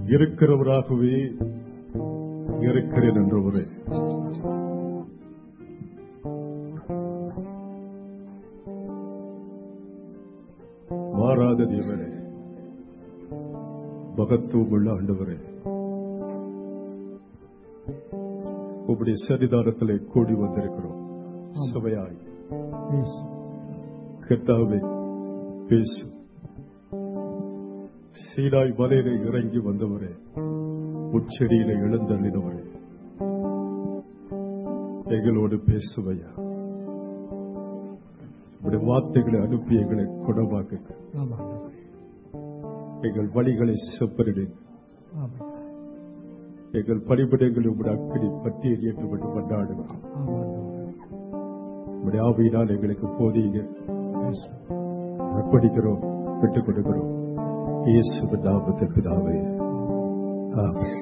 இருக்கிறவராகவே இருக்கிறேன் என்றவரே மாறாத தேவனே மகத்துவமுள்ள ஆண்டவரே உங்களுடைய சரிதானத்திலே கூடி வந்திருக்கிறோம் சபையாய் Please. கர்த்தாவே பேசும் சீனாய் மலையில இறங்கி வந்தவரே உச்செடியில எழுந்தள்ளினவரே எங்களோடு பேசுவையா உடைய வார்த்தைகளை அனுப்பி எங்களை குணமாக்குங்க ஆமா ஆண்டவரே. எங்கள் வழிகளை செப்பரிடுங்க ஆமா. எங்கள் பணிபடங்களை உங்களுடைய அக்கடி பற்றி எறியட்டு விட்டு கொண்டாடுங்க ஆமா ஆண்டவரே. உங்களுடைய ஆவியினால் எங்களுக்கு போதீங்க Yes. அர்ப்பணிக்கிறோம் விட்டுக் கொடுக்கிறோம் இயேசு நாமத்தில் பிதாவே ஆமென்.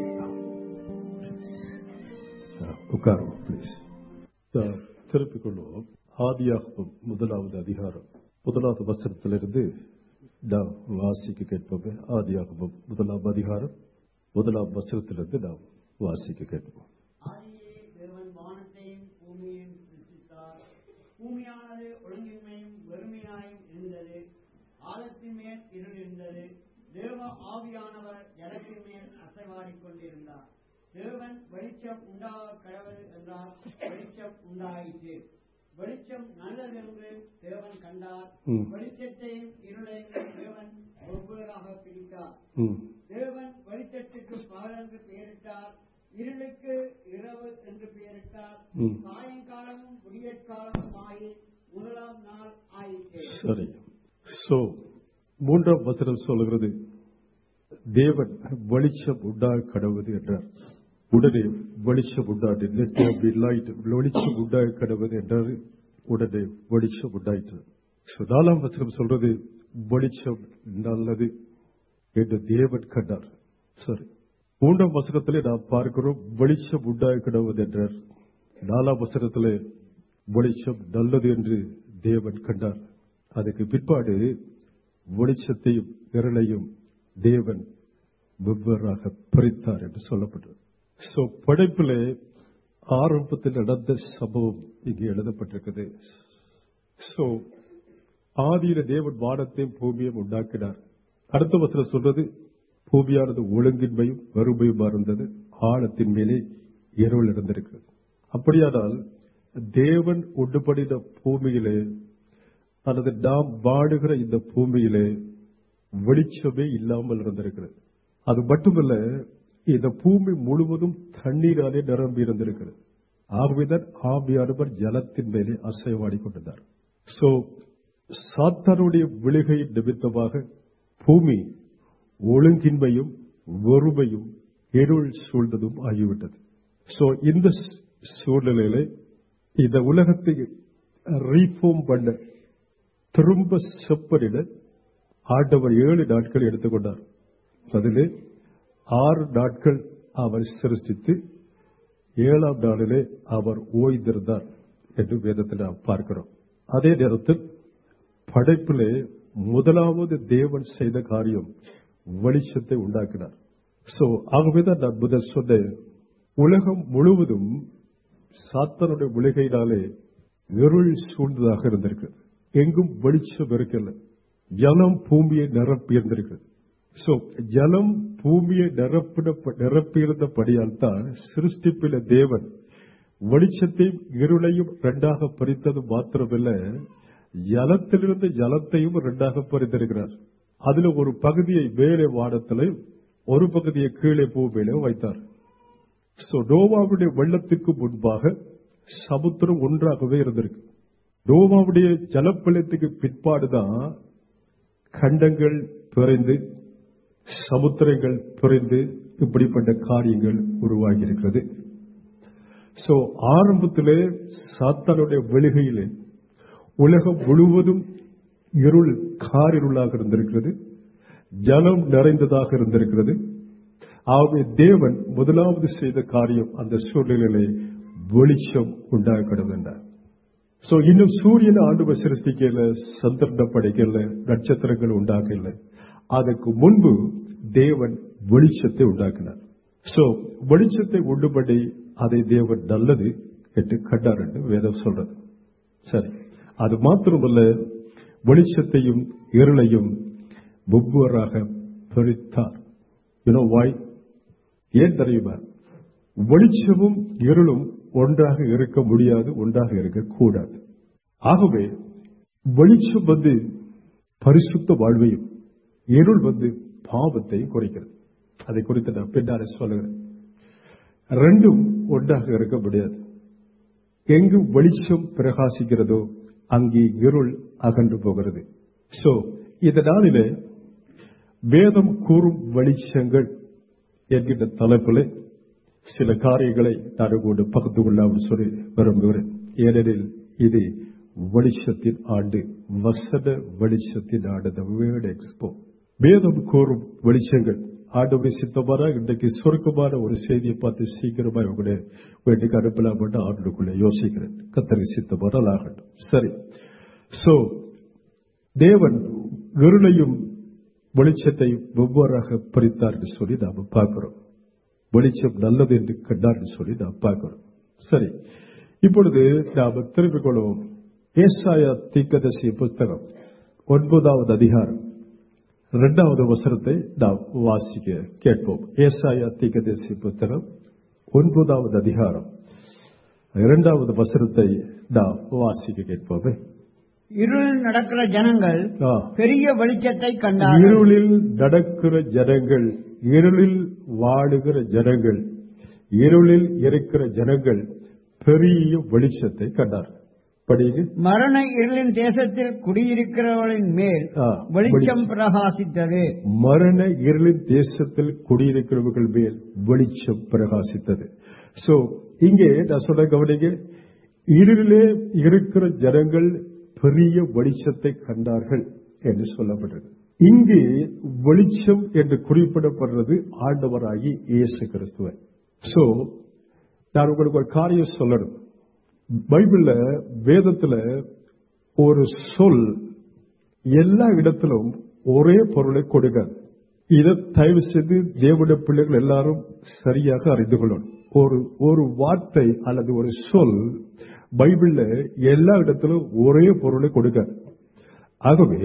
உட்காரும் ப்ளீஸ் திருப்பிக் கொள்வோம் ஆதியாகமம் முதலாவது அதிகாரம் முதலாவது வசனத்திலிருந்து நாம் வாசிக்க கேட்போமே ஆதியாகமம் முதலாம் அதிகாரம் முதலாம் வசனத்திலிருந்து நாம் வாசிக்க கேட்போம் ஆதியிலே தேவன் வானத்தையும் பூமியையும் சிருஷ்டித்தார் பூமியானது ஒழுங்கின்மையும் வெறுமையாயும் இருந்தது ஆழத்தின் மேல் இருள் இருந்தது தேவ ஆவியானவர் ஜலத்தின் மேல் அசைவாடிக் கொண்டிருந்தார் தேவன் வெளிச்சம் உண்டாக கடவுள் என்றார் வெளிச்சம் உண்டாயிற்று வெளிச்சம் நல்லது என்று தேவன் கண்டார் ம். வெளிச்சத்தையும் இருளையும் தேவன் ஒவ்வொருவராக பிரித்தார் ம். தேவன் வெளிச்சத்துக்கு பகல் என்று பெயரிட்டார் இருளுக்கு இரவு என்று பெயரிட்டார் ம். சாயங்காலமும் விடியற்காலமும் ஆகி முதலாம் நாள் ஆயிற்று சரி சோ மூன்றாம் வசனம் சொல்கிறது தேவன் வெளிச்சம் உண்டாக கடவுது என்றார் உடனே வெளிச்சம் உண்டாட்டு Let there be light. வெளிச்சம் உண்டாக கடவுது என்றார் உடனே வெளிச்சம் உண்டாயிற்று So, நாலாம் வசனம் சொல்றது வெளிச்சம் நல்லது என்று தேவன் கண்டார் சரி மூன்றாம் வசனத்திலே நாம் பார்க்கிறோம் வெளிச்சம் உண்டாக கடவுது என்றார் நாலாம் வசனத்திலே வெளிச்சம் நல்லது என்று தேவன் கண்டார் அதுக்கு பிற்பாடு வெளிச்சத்தையும் இருளையும் தேவன் வெவ்வேறாக பிரித்தார் என்று சொல்லப்பட்டது சோ படைப்பிலே ஆரம்பத்தில் நடந்த சம்பவம் இங்கே எழுதப்பட்டிருக்குது சோ ஆதியில தேவன் வானத்தையும் பூமியையும் உண்டாக்கினார் அடுத்த வசனம் சொல்றது பூமியானது ஒழுங்கின்மையும் வறுமையுமா இருந்தது ஆழத்தின் மேலே இருள் இருந்திருக்கிறது அப்படியானால் தேவன் உண்டுபடின பூமியிலே அல்லது நாம் வாடுகிற இந்த பூமியிலே வெளிச்சமே இல்லாமல் இருந்திருக்கிறது அது மட்டுமல்ல இந்த பூமி முழுவதும் தண்ணீராலே நிரம்பி இருந்திருக்கிறது ஆகவேதான் ஆவியானவர் ஜலத்தின் மேலே அசைவாடி கொண்டிருந்தார் சோ சாத்தானுடைய விழுகை நிமித்தமாக பூமி ஒழுங்கின்மையும் வெறுமையும் இருள் சூழ்ந்ததும் ஆகிவிட்டது சோ இந்த சூ- சூழ்நிலையில இந்த உலகத்தை ரீஃபார்ம் பண்ண திரும்ப செப்பனிட ஆண்டவர் ஏழு நாட்கள் எடுத்துக்கொண்டார் அதிலே ஆறு நாட்கள் அவர் சிருஷ்டித்து ஏழாம் நாளிலே அவர் ஓய்ந்திருந்தார் என்று வேதத்தில் நாம் பார்க்கிறோம் அதே நேரத்தில் படைப்பிலே முதலாவது தேவன் செய்த காரியம் வெளிச்சத்தை உண்டாக்கினார் சோ ஆகவேதான் நான் முதல் சொன்னேன் உலகம் முழுவதும் சாத்தனுடைய விழுகையினாலே இருள் சூழ்ந்ததாக இருந்திருக்கிறது எங்கும் வெளிச்சம் இருக்கல ஜலம் பூமியை நிரப்பி இருந்திருக்கிறது சோ ஜலம் பூமியை நிரப்பின நிரப்பியிருந்தபடியால் தான் சிருஷ்டிப்பில தேவன் வெளிச்சத்தையும் இருளையும் இரண்டாக பறித்தது மாத்திரமல்ல ஜலத்திலிருந்து ஜலத்தையும் இரண்டாக பறித்திருக்கிறார் அதுல ஒரு பகுதியை மேலே வானத்திலையும் ஒரு பகுதியை கீழே பூமியிலும் வைத்தார் சோ நோவாவுடைய வெள்ளத்துக்கு முன்பாக சமுத்திரம் ஒன்றாகவே இருந்திருக்கு நோவாவுடைய ஜலப்பள்ளத்துக்கு பிற்பாடுதான் கண்டங்கள் பிறந்து சமுத்திரங்கள் பிறந்து இப்படிப்பட்ட காரியங்கள் உருவாகி இருக்கிறது சோ ஆரம்பத்திலே சாத்தானுடைய வெளிகையிலே உலகம் முழுவதும் இருள் காரிருளாக இருந்திருக்கிறது ஜலம் நிறைந்ததாக இருந்திருக்கிறது ஆகவே தேவன் முதலாவது செய்த காரியம் அந்த சூழ்நிலையிலே வெளிச்சம் உண்டாகிறது என்றார் சோ இன்னும் சூரியன் ஆண்டு சிருஷ்டிக்கல சந்திரனை படைக்கல நட்சத்திரங்கள் உண்டாகல அதற்கு முன்பு தேவன் வெளிச்சத்தை உண்டாக்கினார் சோ வெளிச்சத்தை உண்டுபடி அதை தேவன் நல்லது என்று கண்டார் என்று வேதம் சொல்றது சரி அது மாத்திரமல்ல வெளிச்சத்தையும் இருளையும் வெவ்வேறாக பிரித்தார் யூனோ வாய் ஏன் தெரியுமா வெளிச்சமும் இருளும் ஒன்றாக இருக்க முடியாது ஒன்றாக இருக்கக்கூடாது ஆகவே வெளிச்சம் வந்து பரிசுத்த வாழ்வையும் இருள் வந்து பாவத்தையும் குறைக்கிறது அதை குறித்து நான் பின்னாலே சொல்லுகிறேன் ரெண்டும் ஒன்றாக இருக்க முடியாது எங்கு வெளிச்சம் பிரகாசிக்கிறதோ அங்கே இருள் அகன்று போகிறது சோ இந்த நாளிலே வேதம் கூறும் வெளிச்சங்கள் என்கின்ற தலைப்பில் சில காரியங்களை நான் உங்களோடு பகிர்ந்து கொள்ளாமல் சொல்லி விரும்புகிறேன் ஏனெனில் இது வெளிச்சத்தின் ஆண்டு வசன வெளிச்சத்தின் ஆண்டு the word எக்ஸ்போ வேதம் கூறும் வெளிச்சங்கள் ஆண்டவரை சித்தமான இன்றைக்கு சுருக்கமான ஒரு செய்தியை பார்த்து சீக்கிரமா உங்களுடைய வீட்டுக்கு அனுப்பலாம் என்று ஆண்டுக்குள்ள யோசிக்கிறேன் கத்தரை சித்தமான ஆகட்டும் சரி சோ தேவன் இருளையும் வெளிச்சத்தை வெவ்வேறாக பிரித்தார் என்று சொல்லி நாம பார்க்கிறோம் வெளிச்சம் நல்லது என்று கண்டார் என்று சொல்லி நாம் பார்க்கிறோம் சரி இப்பொழுது நாம் திரும்பிக் கொள்வோம் ஏசாயா தீக்கதசி புஸ்தகம் ஒன்பதாவது அதிகாரம் இரண்டாவது வசனத்தை நாம் வாசிக்க கேட்போம் ஏசாயா தீக்கதசி புஸ்தகம் ஒன்பதாவது அதிகாரம் இரண்டாவது வசனத்தை நாம் வாசிக்க கேட்போமே இருள் நடக்கிற ஜனங்கள் ஆ. பெரிய வெளிச்சத்தை கண்டார்கள் இருளில் நடக்கிற ஜனங்கள் இருளில் வாழுகிற ஜனங்கள் இருளில் இருக்கிற ஜனங்கள் பெரிய வெளிச்சத்தை கண்டார் படிங்க மரண இருளின் தேசத்தில் குடியிருக்கிறவர்களின் மேல் ஆ, வெளிச்சம் பிரகாசித்தது மரண இருளின் தேசத்தில் குடியிருக்கிறவர்கள் மேல் வெளிச்சம் பிரகாசித்தது சோ இங்கே நான் சொல்ல கவனிங்க இருளிலே இருக்கிற ஜனங்கள் பெரிய வெளிச்சத்தை கண்டார்கள் என்று சொல்லப்பட்டது இங்கே வெளிச்சம் என்று குறிப்பிடப்படுறது ஆண்டவராகி இயேசு கிறிஸ்துவ சோ நான் உங்களுக்கு ஒரு காரியம் சொல்லணும் பைபிள்ல வேதத்துல ஒரு சொல் எல்லா இடத்திலும் ஒரே பொருளை கொடுக்காது இதை தயவு செய்து தேவனுடைய பிள்ளைகள் எல்லாரும் சரியாக அறிந்து கொள்ளணும் ஒரு ஒரு வார்த்தை அல்லது ஒரு சொல் பைபிள்ல எல்லா இடத்திலும் ஒரே பொருளை கொடுக்காது ஆகவே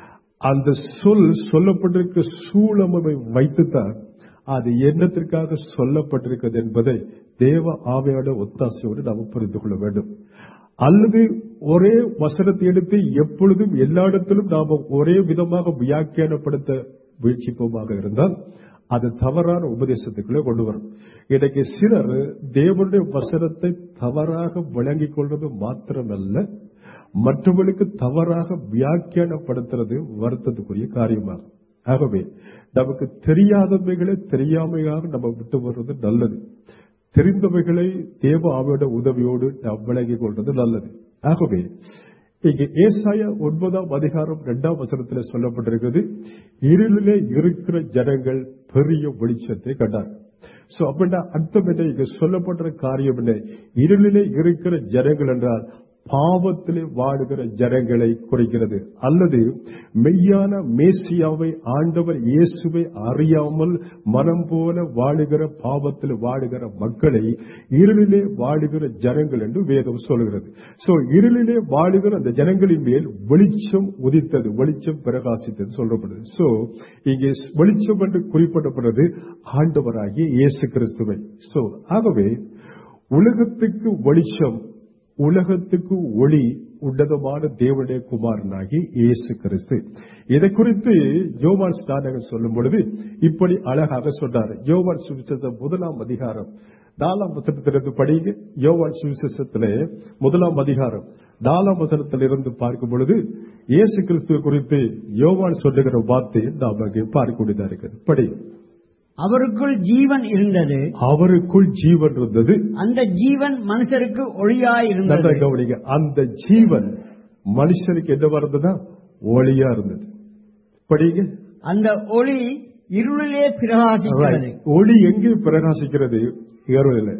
அந்த சொல் சொல்லப்பட்டிருக்க சூழமை வைத்துத்தான் அது என்னத்திற்காக சொல்லப்பட்டிருக்கிறது என்பதை தேவ ஆவையோட ஒத்தாசையோடு நாம் புரிந்து கொள்ள வேண்டும் அல்லது ஒரே வசனத்தை எடுத்து எப்பொழுதும் எல்லா இடத்திலும் நாம் ஒரே விதமாக வியாக்கியானப்படுத்த முயற்சிப்போமாக இருந்தால் அது தவறான உபதேசத்துக்குள்ளே கொண்டு வரும் இன்னைக்கு சிலர் தேவனுடைய வசனத்தை தவறாக விளங்கிக் கொள்வது மாத்திரமல்ல மற்றவர்களுக்கு தவறாக வியாக்கியானப்படுத்துறது வருத்தத்துக்குரிய காரியமாகும் ஆகவே நமக்கு தெரியாதவைகளை தெரியாமையாக நம்ம விட்டு வர்றது நல்லது தெரிந்தவைகளை தேவ ஆவியோட உதவியோடு நாம் விளங்கிக் கொள்வது நல்லது ஆகவே இங்கே ஏசாயா ஒன்பதாம் அதிகாரம் இரண்டாம் வசனத்தில் சொல்லப்பட்டிருக்கிறது இருளிலே இருக்கிற ஜனங்கள் பெரிய வெளிச்சத்தை கண்டார் சோ அப்படின்னா அர்த்தம் என்ன இங்க சொல்லப்படுற காரியம் என்ன இருளிலே இருக்கிற ஜனங்கள் என்றால் பாவத்திலே வாடுகிற ஜனங்களை குறிக்கிறது அல்லது மெய்யான மேசியாவை ஆண்டவர் இயேசுவை அறியாமல் மனம் போல வாழுகிற பாவத்தில் வாழுகிற மக்களை இருளிலே வாழுகிற ஜனங்கள் என்று வேதம் சொல்கிறது சோ இருளிலே வாழுகிற அந்த ஜனங்களின் மேல் வெளிச்சம் உதித்தது வெளிச்சம் பிரகாசித்தது சொல்லப்படுது சோ இங்கே வெளிச்சம் என்று குறிப்பிடப்படுறது ஆண்டவராகிய இயேசு கிறிஸ்துவை சோ ஆகவே உலகத்துக்கு வெளிச்சம் உலகத்துக்கு ஒளி உன்னதமான தேவனுடைய குமாரனாகி இயேசு கிறிஸ்து இதை குறித்து யோவான் ஸ்நானகன் சொல்லும் பொழுது இப்படி அழகாக சொன்னார் யோவான் சுவிசேஷம் முதலாம் அதிகாரம் நாலாம் வசனத்திலிருந்து படிங்க யோவான் சுவிசேஷத்திலே முதலாம் அதிகாரம் நாலாம் வசனத்திலிருந்து பார்க்கும் பொழுது இயேசு கிறிஸ்துவ குறித்து யோவான் சொல்லுகிற வார்த்தை நாம் அங்கே பார்க்கக்கூடியதா இருக்கிறது படி அவருக்குள் ஜீவன் இருந்தது அவருக்குள் ஜீவன் இருந்தது அந்த ஜீவன் மனுஷருக்கு ஒளியாய் நல்லா இருந்தது கவனிங்க அந்த ஜீவன் மனுஷனுக்கு என்ன இருந்ததுன்னா ஒளியா இருந்தது படிங்க அந்த ஒளி இருளிலே பிரகாசிக்கிறது Right. ஒளி எங்கே பிரகாசிக்கிறது இருளில்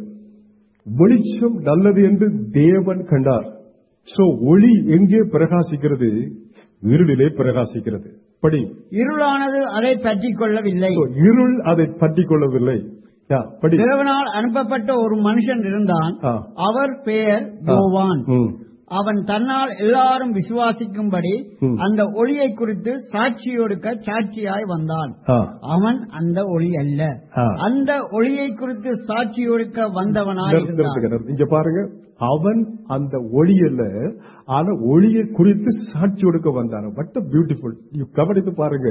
வெளிச்சம் நல்லது என்று தேவன் கண்டார் சோ ஒளி எங்கே பிரகாசிக்கிறது இருளிலே பிரகாசிக்கிறது படி இருளானது அதை பற்றிக் கொள்ளவில்லை So, இருள் அதை பற்றிக் கொள்ளவில்லை யா, படி தேவனால் அனுப்பப்பட்ட ஒரு மனுஷன் இருந்தான் ஆ. அவர் பெயர் யோவான் ம். அவன் தன்னால் எல்லாரும் விசுவாசிக்கும்படி ம். அந்த ஒளியை குறித்து சாட்சியொடுக்க சாட்சியாய் வந்தான் ஆ. அவன் அந்த ஒளி அல்ல ஆ. அந்த ஒளியை குறித்து சாட்சியொடுக்க வந்தவனாய் நிறுத்து, இருந்தான் நிறுத்துங்க, நிறுத்து. இங்க பாருங்க அவன் அந்த ஒளியல்ல ஆனா ஒளியை குறித்து சாட்சி கொடுக்க வந்தான் வட்ட பியூட்டிஃபுல் கவனித்து பாருங்க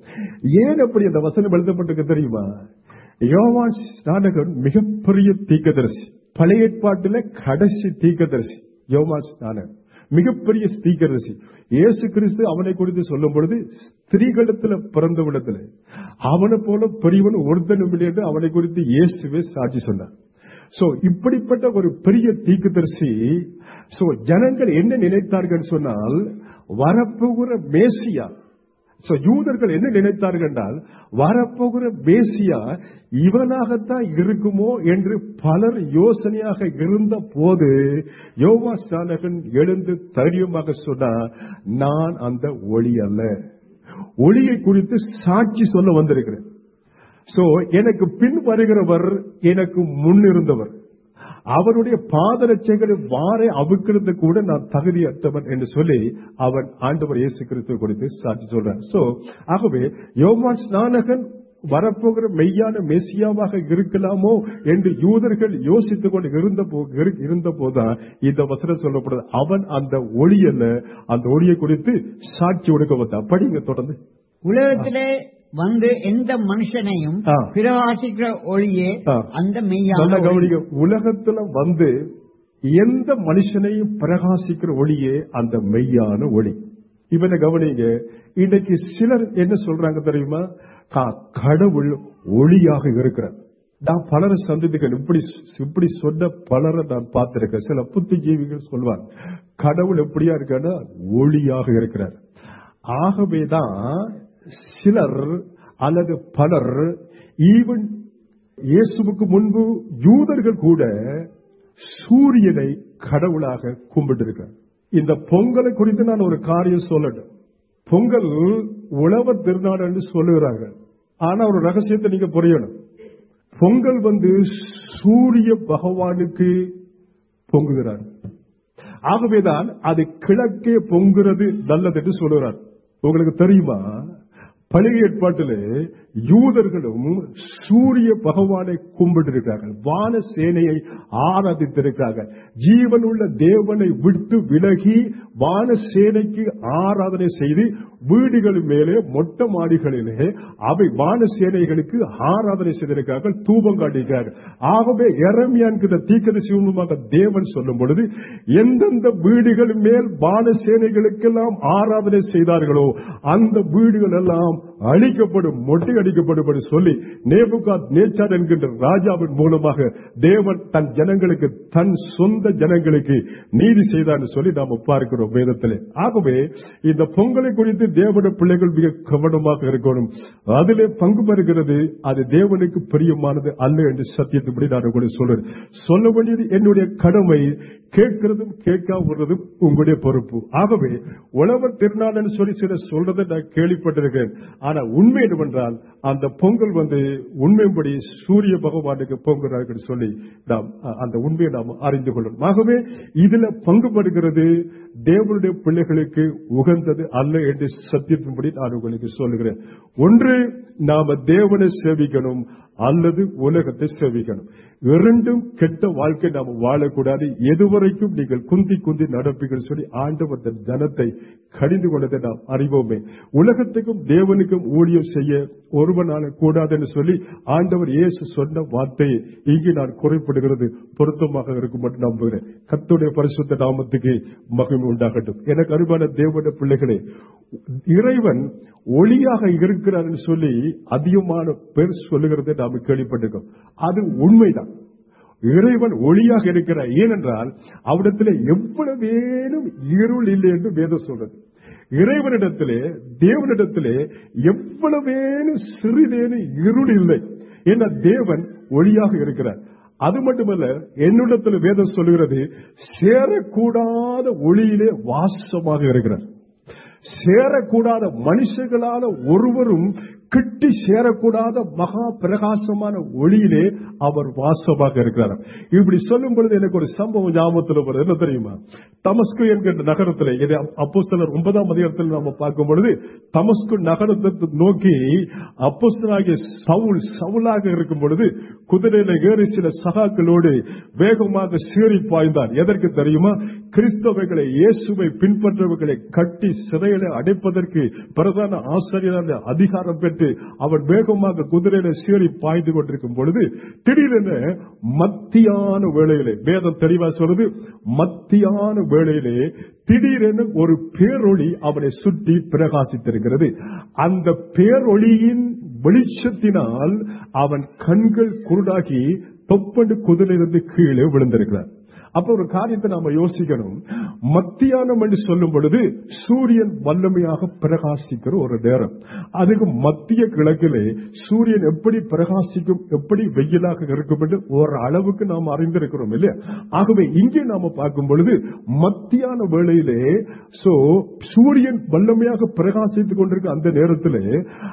ஏன் அப்படி அந்த வசனம் எழுதப்பட்டிருக்கு தெரியுமா யோவான் ஸ்நானகன் மிகப்பெரிய தீக்கதரிசி பழைய ஏற்பாட்டில கடைசி தீக்கதரிசி யோவான் ஸ்நானகன் மிகப்பெரிய தீக்கதரிசி இயேசு கிறிஸ்து அவனை குறித்து சொல்லும் பொழுது ஸ்திரீகளிடத்துல பிறந்த விடத்துல அவனை போல பெரியவன் ஒருத்தனும் இல்லை என்று அவனை குறித்து இயேசுவே சாட்சி சொன்னார் சோ இப்படிப்பட்ட ஒரு பெரிய தீக்குதரிசி சோ ஜனங்கள் என்ன நினைத்தார்கள் சொன்னால் வரப்போகிற மேசியா சோ யூதர்கள் என்ன நினைத்தார்கள் என்றால் வரப்போகிற மேசியா இவனாகத்தான் இருக்குமோ என்று பலர் யோசனையாக இருந்த போது யோவா ஸ்நானகன் எழுந்து தைரியமாக சொன்னார் நான் அந்த ஒளி அல்ல ஒளியை குறித்து சாட்சி சொல்ல வந்திருக்கிறேன் சோ எனக்கு பின் வருகிறவர் எனக்கு முன் இருந்தவர் அவருடைய பாதரட்சைகளை வாரை அவுக்கிறது கூட நான் தகுதியற்றவன் என்று சொல்லி அவன் ஆண்டவர் இயேசு கிறிஸ்துவ குறித்து சாட்சி சொல்றான் சோ ஆகவே யோவான் ஸ்நானகன் வரப்போகிற மெய்யான மெசியாவாக இருக்கலாமோ என்று யூதர்கள் யோசித்துக் கொண்டு இருந்த போ- இரு- இருந்த போதுதான் இந்த வசனம் சொல்லப்படுது அவன் அந்த ஒளி அல்ல அந்த ஒளியை குறித்து சாட்சி கொடுக்க வந்தான் படிங்க தொடர்ந்து உலகத்திலே வந்து எந்த மனுஷனையும் ஆ. பிரகாசிக்கிற ஒளியே ஆ. அந்த நல்ல மெய்யான ஒளி. கவனிக்க உலகத்துல வந்து எந்த மனுஷனையும் பிரகாசிக்கிற ஒளியே அந்த மெய்யான ஒளி இவனை கவனிங்க இன்னைக்கு சிலர் என்ன சொல்றாங்க தெரியுமா கா- கடவுள் ஒளியாக இருக்கிறார் நான் பலரை சந்தித்துக்கிறேன் இப்படி இப்படி சொன்ன பலரை நான் பார்த்திருக்கேன் சில புத்திஜீவிகள் சொல்வார் கடவுள் எப்படியா இருக்கான்னா ஒளியாக இருக்கிறார் ஆகவேதான் சிலர் அல்லது பலர் ஈவன் இயேசுவுக்கு முன்பு யூதர்கள் கூட சூரியனை கடவுளாக கும்பிட்டிருக்கிறார் இந்த பொங்கலை குறித்து நான் ஒரு காரியம் சொல்லட்டும் பொங்கல் உழவர் திருநாள் என்று சொல்லுகிறார்கள் ஆனா ஒரு ரகசியத்தை நீங்க புரியணும் பொங்கல் வந்து சூரிய பகவானுக்கு பொங்குகிறார் ஆகவேதான் அது கிழக்கே பொங்குறது நல்லது என்று சொல்லுகிறார் உங்களுக்கு தெரியுமா பழைய ஏற்பாட்டிலே யூதர்களும் சூரிய பகவானை கும்பிட்டிருக்கிறார்கள் வான சேனையை ஆராதித்திருக்கிறார்கள் ஜீவன் உள்ள தேவனை விட்டு விலகி வான சேனைக்கு ஆராதனை செய்து வீடுகளின் மேலே மொட்டை மாடிகளிலே அவை வான சேனைகளுக்கு ஆராதனை செய்திருக்கிறார்கள் தூபம் காட்டியிருக்கிறார்கள் ஆகவே எரமியான்கிற தீக்கத சிவமாக தேவன் சொல்லும் பொழுது எந்தெந்த வீடுகளின் மேல் வான சேனைகளுக்கெல்லாம் ஆராதனை செய்தார்களோ அந்த வீடுகள் எல்லாம் அழிக்கப்படும் மொட்டை அடிக்கப்படும் என்று சொல்லி நேபுகாத் நேச்சார் என்கின்ற ராஜாவின் மூலமாக தேவன் தன் ஜனங்களுக்கு தன் சொந்த ஜனங்களுக்கு நீதி செய்தார் சொல்லி நாம பார்க்கிறோம் வேதத்திலே ஆகவே இந்த பொங்கலை குறித்து தேவனுடைய பிள்ளைகள் மிக கவனமாக இருக்கணும் அதிலே பங்கு பெறுகிறது அது தேவனுக்கு பிரியமானது அல்ல என்று சத்தியத்துப்படி நான் உங்களுக்கு சொல்றேன் சொல்ல வேண்டியது என்னுடைய கடமை கேட்கிறதும் கேட்காமறதும் உங்களுடைய பொறுப்பு ஆகவே உழவர் திருநாள் என்று சொல்லி சில சொல்றதை நான் கேள்விப்பட்டிருக்கிறேன் ஆனா உண்மை என்னவென்றால் அந்த பொங்கல் வந்து உண்மைப்படி சூரிய பகவானுக்கு பொங்குறார்கள் சொல்லி நாம் அ- அந்த உண்மையை நாம் அறிந்து கொள்ளணும் ஆகவே இதுல பங்கு பெறுகிறது தேவனுடைய பிள்ளைகளுக்கு உகந்தது அல்ல என்று சத்தியத்தின்படி நான் உங்களுக்கு சொல்லுகிறேன் ஒன்று நாம தேவனை சேவிக்கணும் அல்லது உலகத்தை சேவிக்கணும் இரண்டும் கெட்ட வாழ்க்கை நாம வாழக்கூடாது எதுவரைக்கும் நீங்கள் குந்தி குந்தி நடப்பீர்கள் சொல்லி ஆண்டவர் தன் ஜனத்தை கடிந்து கொண்டதை நாம் அறிவோமே உலகத்துக்கும் தேவனுக்கும் ஊழியம் செய்ய ஒருவனால கூடாது என்று சொல்லி ஆண்டவர் இயேசு சொன்ன வார்த்தையை இங்கு நான் குறைப்படுகிறது பொருத்தமாக இருக்கும் என்று நம்புகிறேன் கர்த்தருடைய பரிசுத்த நாமத்துக்கு மகிமை உண்டாகட்டும் எனக்கு அருமையான தேவனுடைய பிள்ளைகளே இறைவன் ஒளியாக இருக்கிறார் என்று சொல்லி அதிகமான பேர் சொல்லுகிறதை நாம் கேள்விப்பட்டிருக்கோம் அது உண்மைதான் இறைவன் ஒளியாக இருக்கிறார் ஏனென்றால் அவரிடத்திலே எவ்வளவேனும் இருள் இல்லை என்று வேதம் சொல்றது இறைவனிடத்திலே தேவனிடத்திலே எவ்வளவேனும் சிறிதேனும் இருள் இல்லை என தேவன் ஒளியாக இருக்கிறார் அது மட்டுமல்ல என்னிடத்தில் வேதம் சொல்லுகிறது சேரக்கூடாத ஒளியிலே வாசமாக இருக்கிறார் சேரக்கூடாத மனுஷர்களால ஒருவரும் கிட்டி சேரக்கூடாத மகா பிரகாசமான ஒளியிலே அவர் வாசமாக இருக்கிறார் இப்படி சொல்லும் பொழுது எனக்கு ஒரு சம்பவம் ஞாபகத்தில் வருது என்ன தெரியுமா தமஸ்கு என்கின்ற நகரத்தில் இது அப்போஸ்தலர் ஒன்பதாம் அதிகாரத்தில் நாம பார்க்கும் பொழுது தமஸ்கு நகரத்தை நோக்கி அப்போஸ்தலாகிய சவுல் சவுலாக இருக்கும் பொழுது குதிரையில ஏறி சில சகாக்களோடு வேகமாக சீறி பாய்ந்தான் எதற்கு தெரியுமா கிறிஸ்தவர்களை இயேசுவை பின்பற்றவர்களை கட்டி சிறையில அடைப்பதற்கு பிரதான ஆசிரியர் அதிகாரம் பெற்று அவர் வேகமாக குதிரையில சீறி பாய்ந்து கொண்டிருக்கும் பொழுது திடீரென மத்தியான வேளையிலே வேதம் தெளிவா சொல்றது மத்தியான வேளையிலே திடீரென ஒரு பேரொளி அவனை சுற்றி பிரகாசித்திருக்கிறது அந்த பேரொளியின் வெளிச்சத்தினால் அவன் கண்கள் குருடாகி தொப்பண்டு குதிரையிலிருந்து கீழே விழுந்திருக்கிறார் அப்ப ஒரு காரியத்தை நாம யோசிக்கணும் மத்தியானம் என்று சொல்லும் பொழுது சூரியன் வல்லமையாக பிரகாசிக்கிற ஒரு நேரம் அதுக்கு மத்திய கிழக்கிலே சூரியன் எப்படி பிரகாசிக்கும் எப்படி வெயிலாக இருக்கும் என்று ஒரு அளவுக்கு நாம் அறிந்திருக்கிறோம் இல்லையா ஆகவே இங்கே நாம பார்க்கும் பொழுது மத்தியான வேளையிலே சோ சூரியன் வல்லமையாக பிரகாசித்துக் கொண்டிருக்க அந்த நேரத்திலே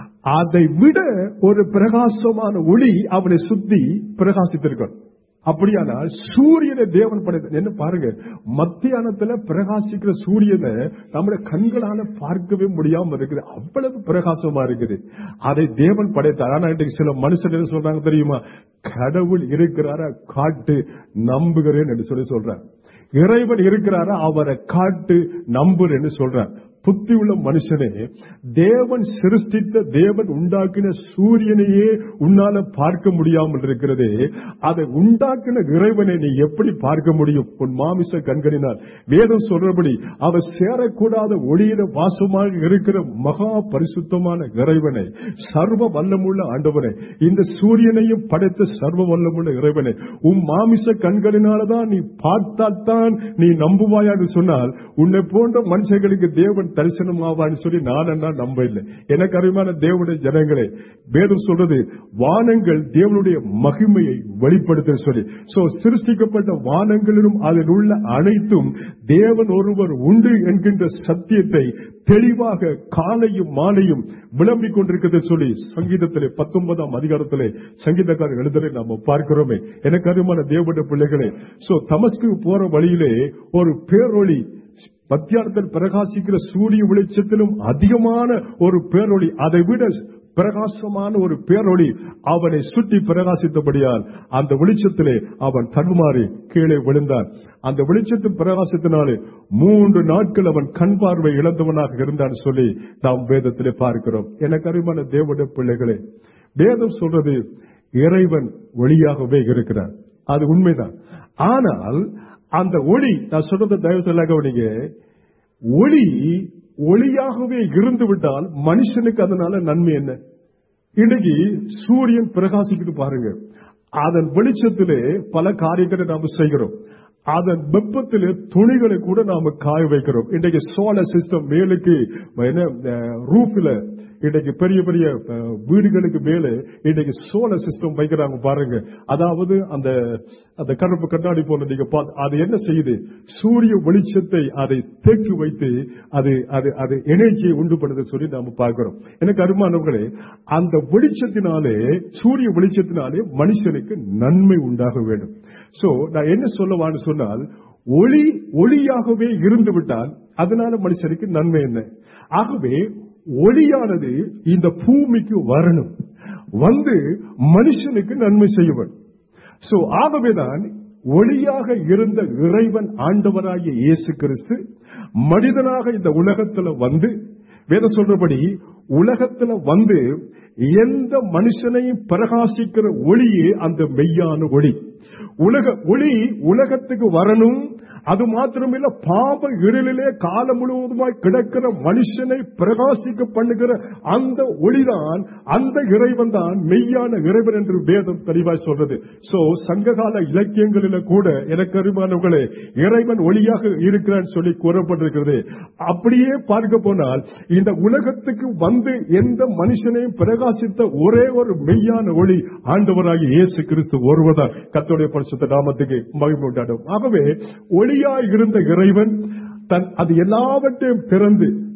அதை விட ஒரு பிரகாசமான ஒளி அவனை சுத்தி பிரகாசித்திருக்கிறார் அப்படியானால் சூரியனை தேவன் படைத்த என்ன பாருங்க மத்தியானத்துல பிரகாசிக்கிற சூரியனை நம்முடைய கண்களால பார்க்கவே முடியாம இருக்குது அவ்வளவு பிரகாசமா இருக்குது அதை தேவன் படைத்தார் ஆனா இன்றைக்கு சில மனுஷன் என்ன சொல்றாங்க தெரியுமா கடவுள் இருக்கிறாரா காட்டு நம்புகிறேன் என்று சொல்லி சொல்றார் இறைவன் இருக்கிறாரா அவரை காட்டு நம்புறேன்னு சொல்றார் புத்தி உள்ள மனுஷனே தேவன் சிருஷ்டித்த தேவன் உண்டாக்கின சூரியனையே உன்னால பார்க்க முடியாமல் இருக்கிறதே அதை உண்டாக்கின இறைவனை நீ எப்படி பார்க்க முடியும் உன் மாமிச கண்களினால் வேதம் சொல்றபடி அவர் சேரக்கூடாத ஒளியில வாசமாக இருக்கிற மகா பரிசுத்தமான இறைவனை சர்வ வல்லமுள்ள ஆண்டவனை இந்த சூரியனையும் படைத்த சர்வ வல்லமுள்ள இறைவனை உன் மாமிச கண்களினாலதான் நீ பார்த்தால்தான் நீ நம்புவாயான்னு சொன்னால் உன்னை போன்ற மனுஷங்களுக்கு தேவன் தரிசனம் ஆவான்னு சொல்லி நான் என்ன நம்ப இல்லை எனக்கு அறிவான தேவனுடைய ஜனங்களே வேதம் சொல்றது வானங்கள் தேவனுடைய மகிமையை வெளிப்படுத்த சொல்லி சோ சிருஷ்டிக்கப்பட்ட வானங்களிலும் அதில் உள்ள அனைத்தும் தேவன் ஒருவர் உண்டு என்கின்ற சத்தியத்தை தெளிவாக காலையும் மாலையும் விளம்பிக் கொண்டிருக்கிறது சொல்லி சங்கீதத்திலே பத்தொன்பதாம் அதிகாரத்திலே சங்கீதக்காரர் எழுதலை நாம பார்க்கிறோமே எனக்கு அறிவான தேவனுடைய பிள்ளைகளே சோ தமஸ்கு போற வழியிலே ஒரு பேரொளி மத்தியானத்தில் பிரகாசிக்கிற சூரிய வெளிச்சத்திலும் அதிகமான ஒரு பேரொளி அதை விட பிரகாசமான ஒரு பேரொளி அவனை சுற்றி பிரகாசித்தபடியால் அந்த வெளிச்சத்திலே அவன் தடுமாறி கீழே விழுந்தான் அந்த வெளிச்சத்தின் பிரகாசத்தினாலே மூன்று நாட்கள் அவன் கண் பார்வை இழந்தவனாக இருந்தான் சொல்லி நாம் வேதத்திலே பார்க்கிறோம் எனக்கு அறிவான தேவனுடைய பிள்ளைகளே வேதம் சொல்றது இறைவன் ஒளியாகவே இருக்கிறார் அது உண்மைதான் ஆனால் அந்த ஒளி நான் சொல்றதை தயவு சொல்ல கவனிங்க ஒளி ஒளியாகவே இருந்து விட்டால் மனுஷனுக்கு அதனால நன்மை என்ன இன்னைக்கு சூரியன் பிரகாசிக்குது பாருங்க அதன் வெளிச்சத்திலே பல காரியங்களை நாம செய்கிறோம் அதன் வெப்பத்திலே துணிகளை கூட நாம காய வைக்கிறோம் இன்றைக்கு சோலார் சிஸ்டம் மேலுக்கு என்ன ரூஃபில் இன்றைக்கு பெரிய பெரிய அஹ், வீடுகளுக்கு மேலே இன்றைக்கு சோலார் சிஸ்டம் வைக்கிறாங்க பாருங்க அதாவது அந்த அந்த கருப்பு கண்ணாடி போல நீங்க பார்த்து அது என்ன செய்யுது சூரிய வெளிச்சத்தை அதை தேக்கி வைத்து அது அது அது எனர்ஜியை உண்டு பண்ணுது சொல்லி நாம பார்க்கிறோம் எனக்கு அருமானவர்களே அந்த வெளிச்சத்தினாலே சூரிய வெளிச்சத்தினாலே மனுஷனுக்கு நன்மை உண்டாக வேண்டும் சோ நான் என்ன சொல்லவான்னு சொன்னால் ஒளி ஒளியாகவே இருந்து விட்டால் அதனால மனுஷனுக்கு நன்மை என்ன ஆகவே ஒளியானது இந்த பூமிக்கு வரணும் வந்து மனுஷனுக்கு நன்மை செய்யவன் சோ ஆகவேதான் ஒளியாக இருந்த இறைவன் ஆண்டவராகிய இயேசு கிறிஸ்து மனிதனாக இந்த உலகத்துல வந்து வேத சொல்றபடி உலகத்துல வந்து எந்த மனுஷனையும் பிரகாசிக்கிற ஒளியே அந்த மெய்யான ஒளி உலக ஒளி உலகத்துக்கு வரணும் அது மாத்திரமில்ல பாவ இருளிலே காலம் முழுவதுமாய் கிடக்கிற மனுஷனை பிரகாசிக்க பண்ணுகிற அந்த ஒளிதான் அந்த இறைவன் தான் மெய்யான இறைவன் என்று வேதம் தெளிவாய் சொல்றது சோ சங்ககால இலக்கியங்களில கூட எனக்கு அறிவானவர்களே இறைவன் ஒளியாக இருக்கிறான்னு சொல்லி கூறப்பட்டிருக்கிறது அப்படியே பார்க்க போனால் இந்த உலகத்துக்கு வந்து எந்த மனுஷனையும் பிரகாசித்த ஒரே ஒரு மெய்யான ஒளி ஆண்டவராகிய இயேசு கிறிஸ்து ஒருவர்தான் கத்தோடைய பரிசுத்த நாமத்துக்கு மகிமை உண்டாடும் ஆகவே ஒளியாய் இருந்த இறைவன் தன் அது எல்லாவற்றையும் திறந்து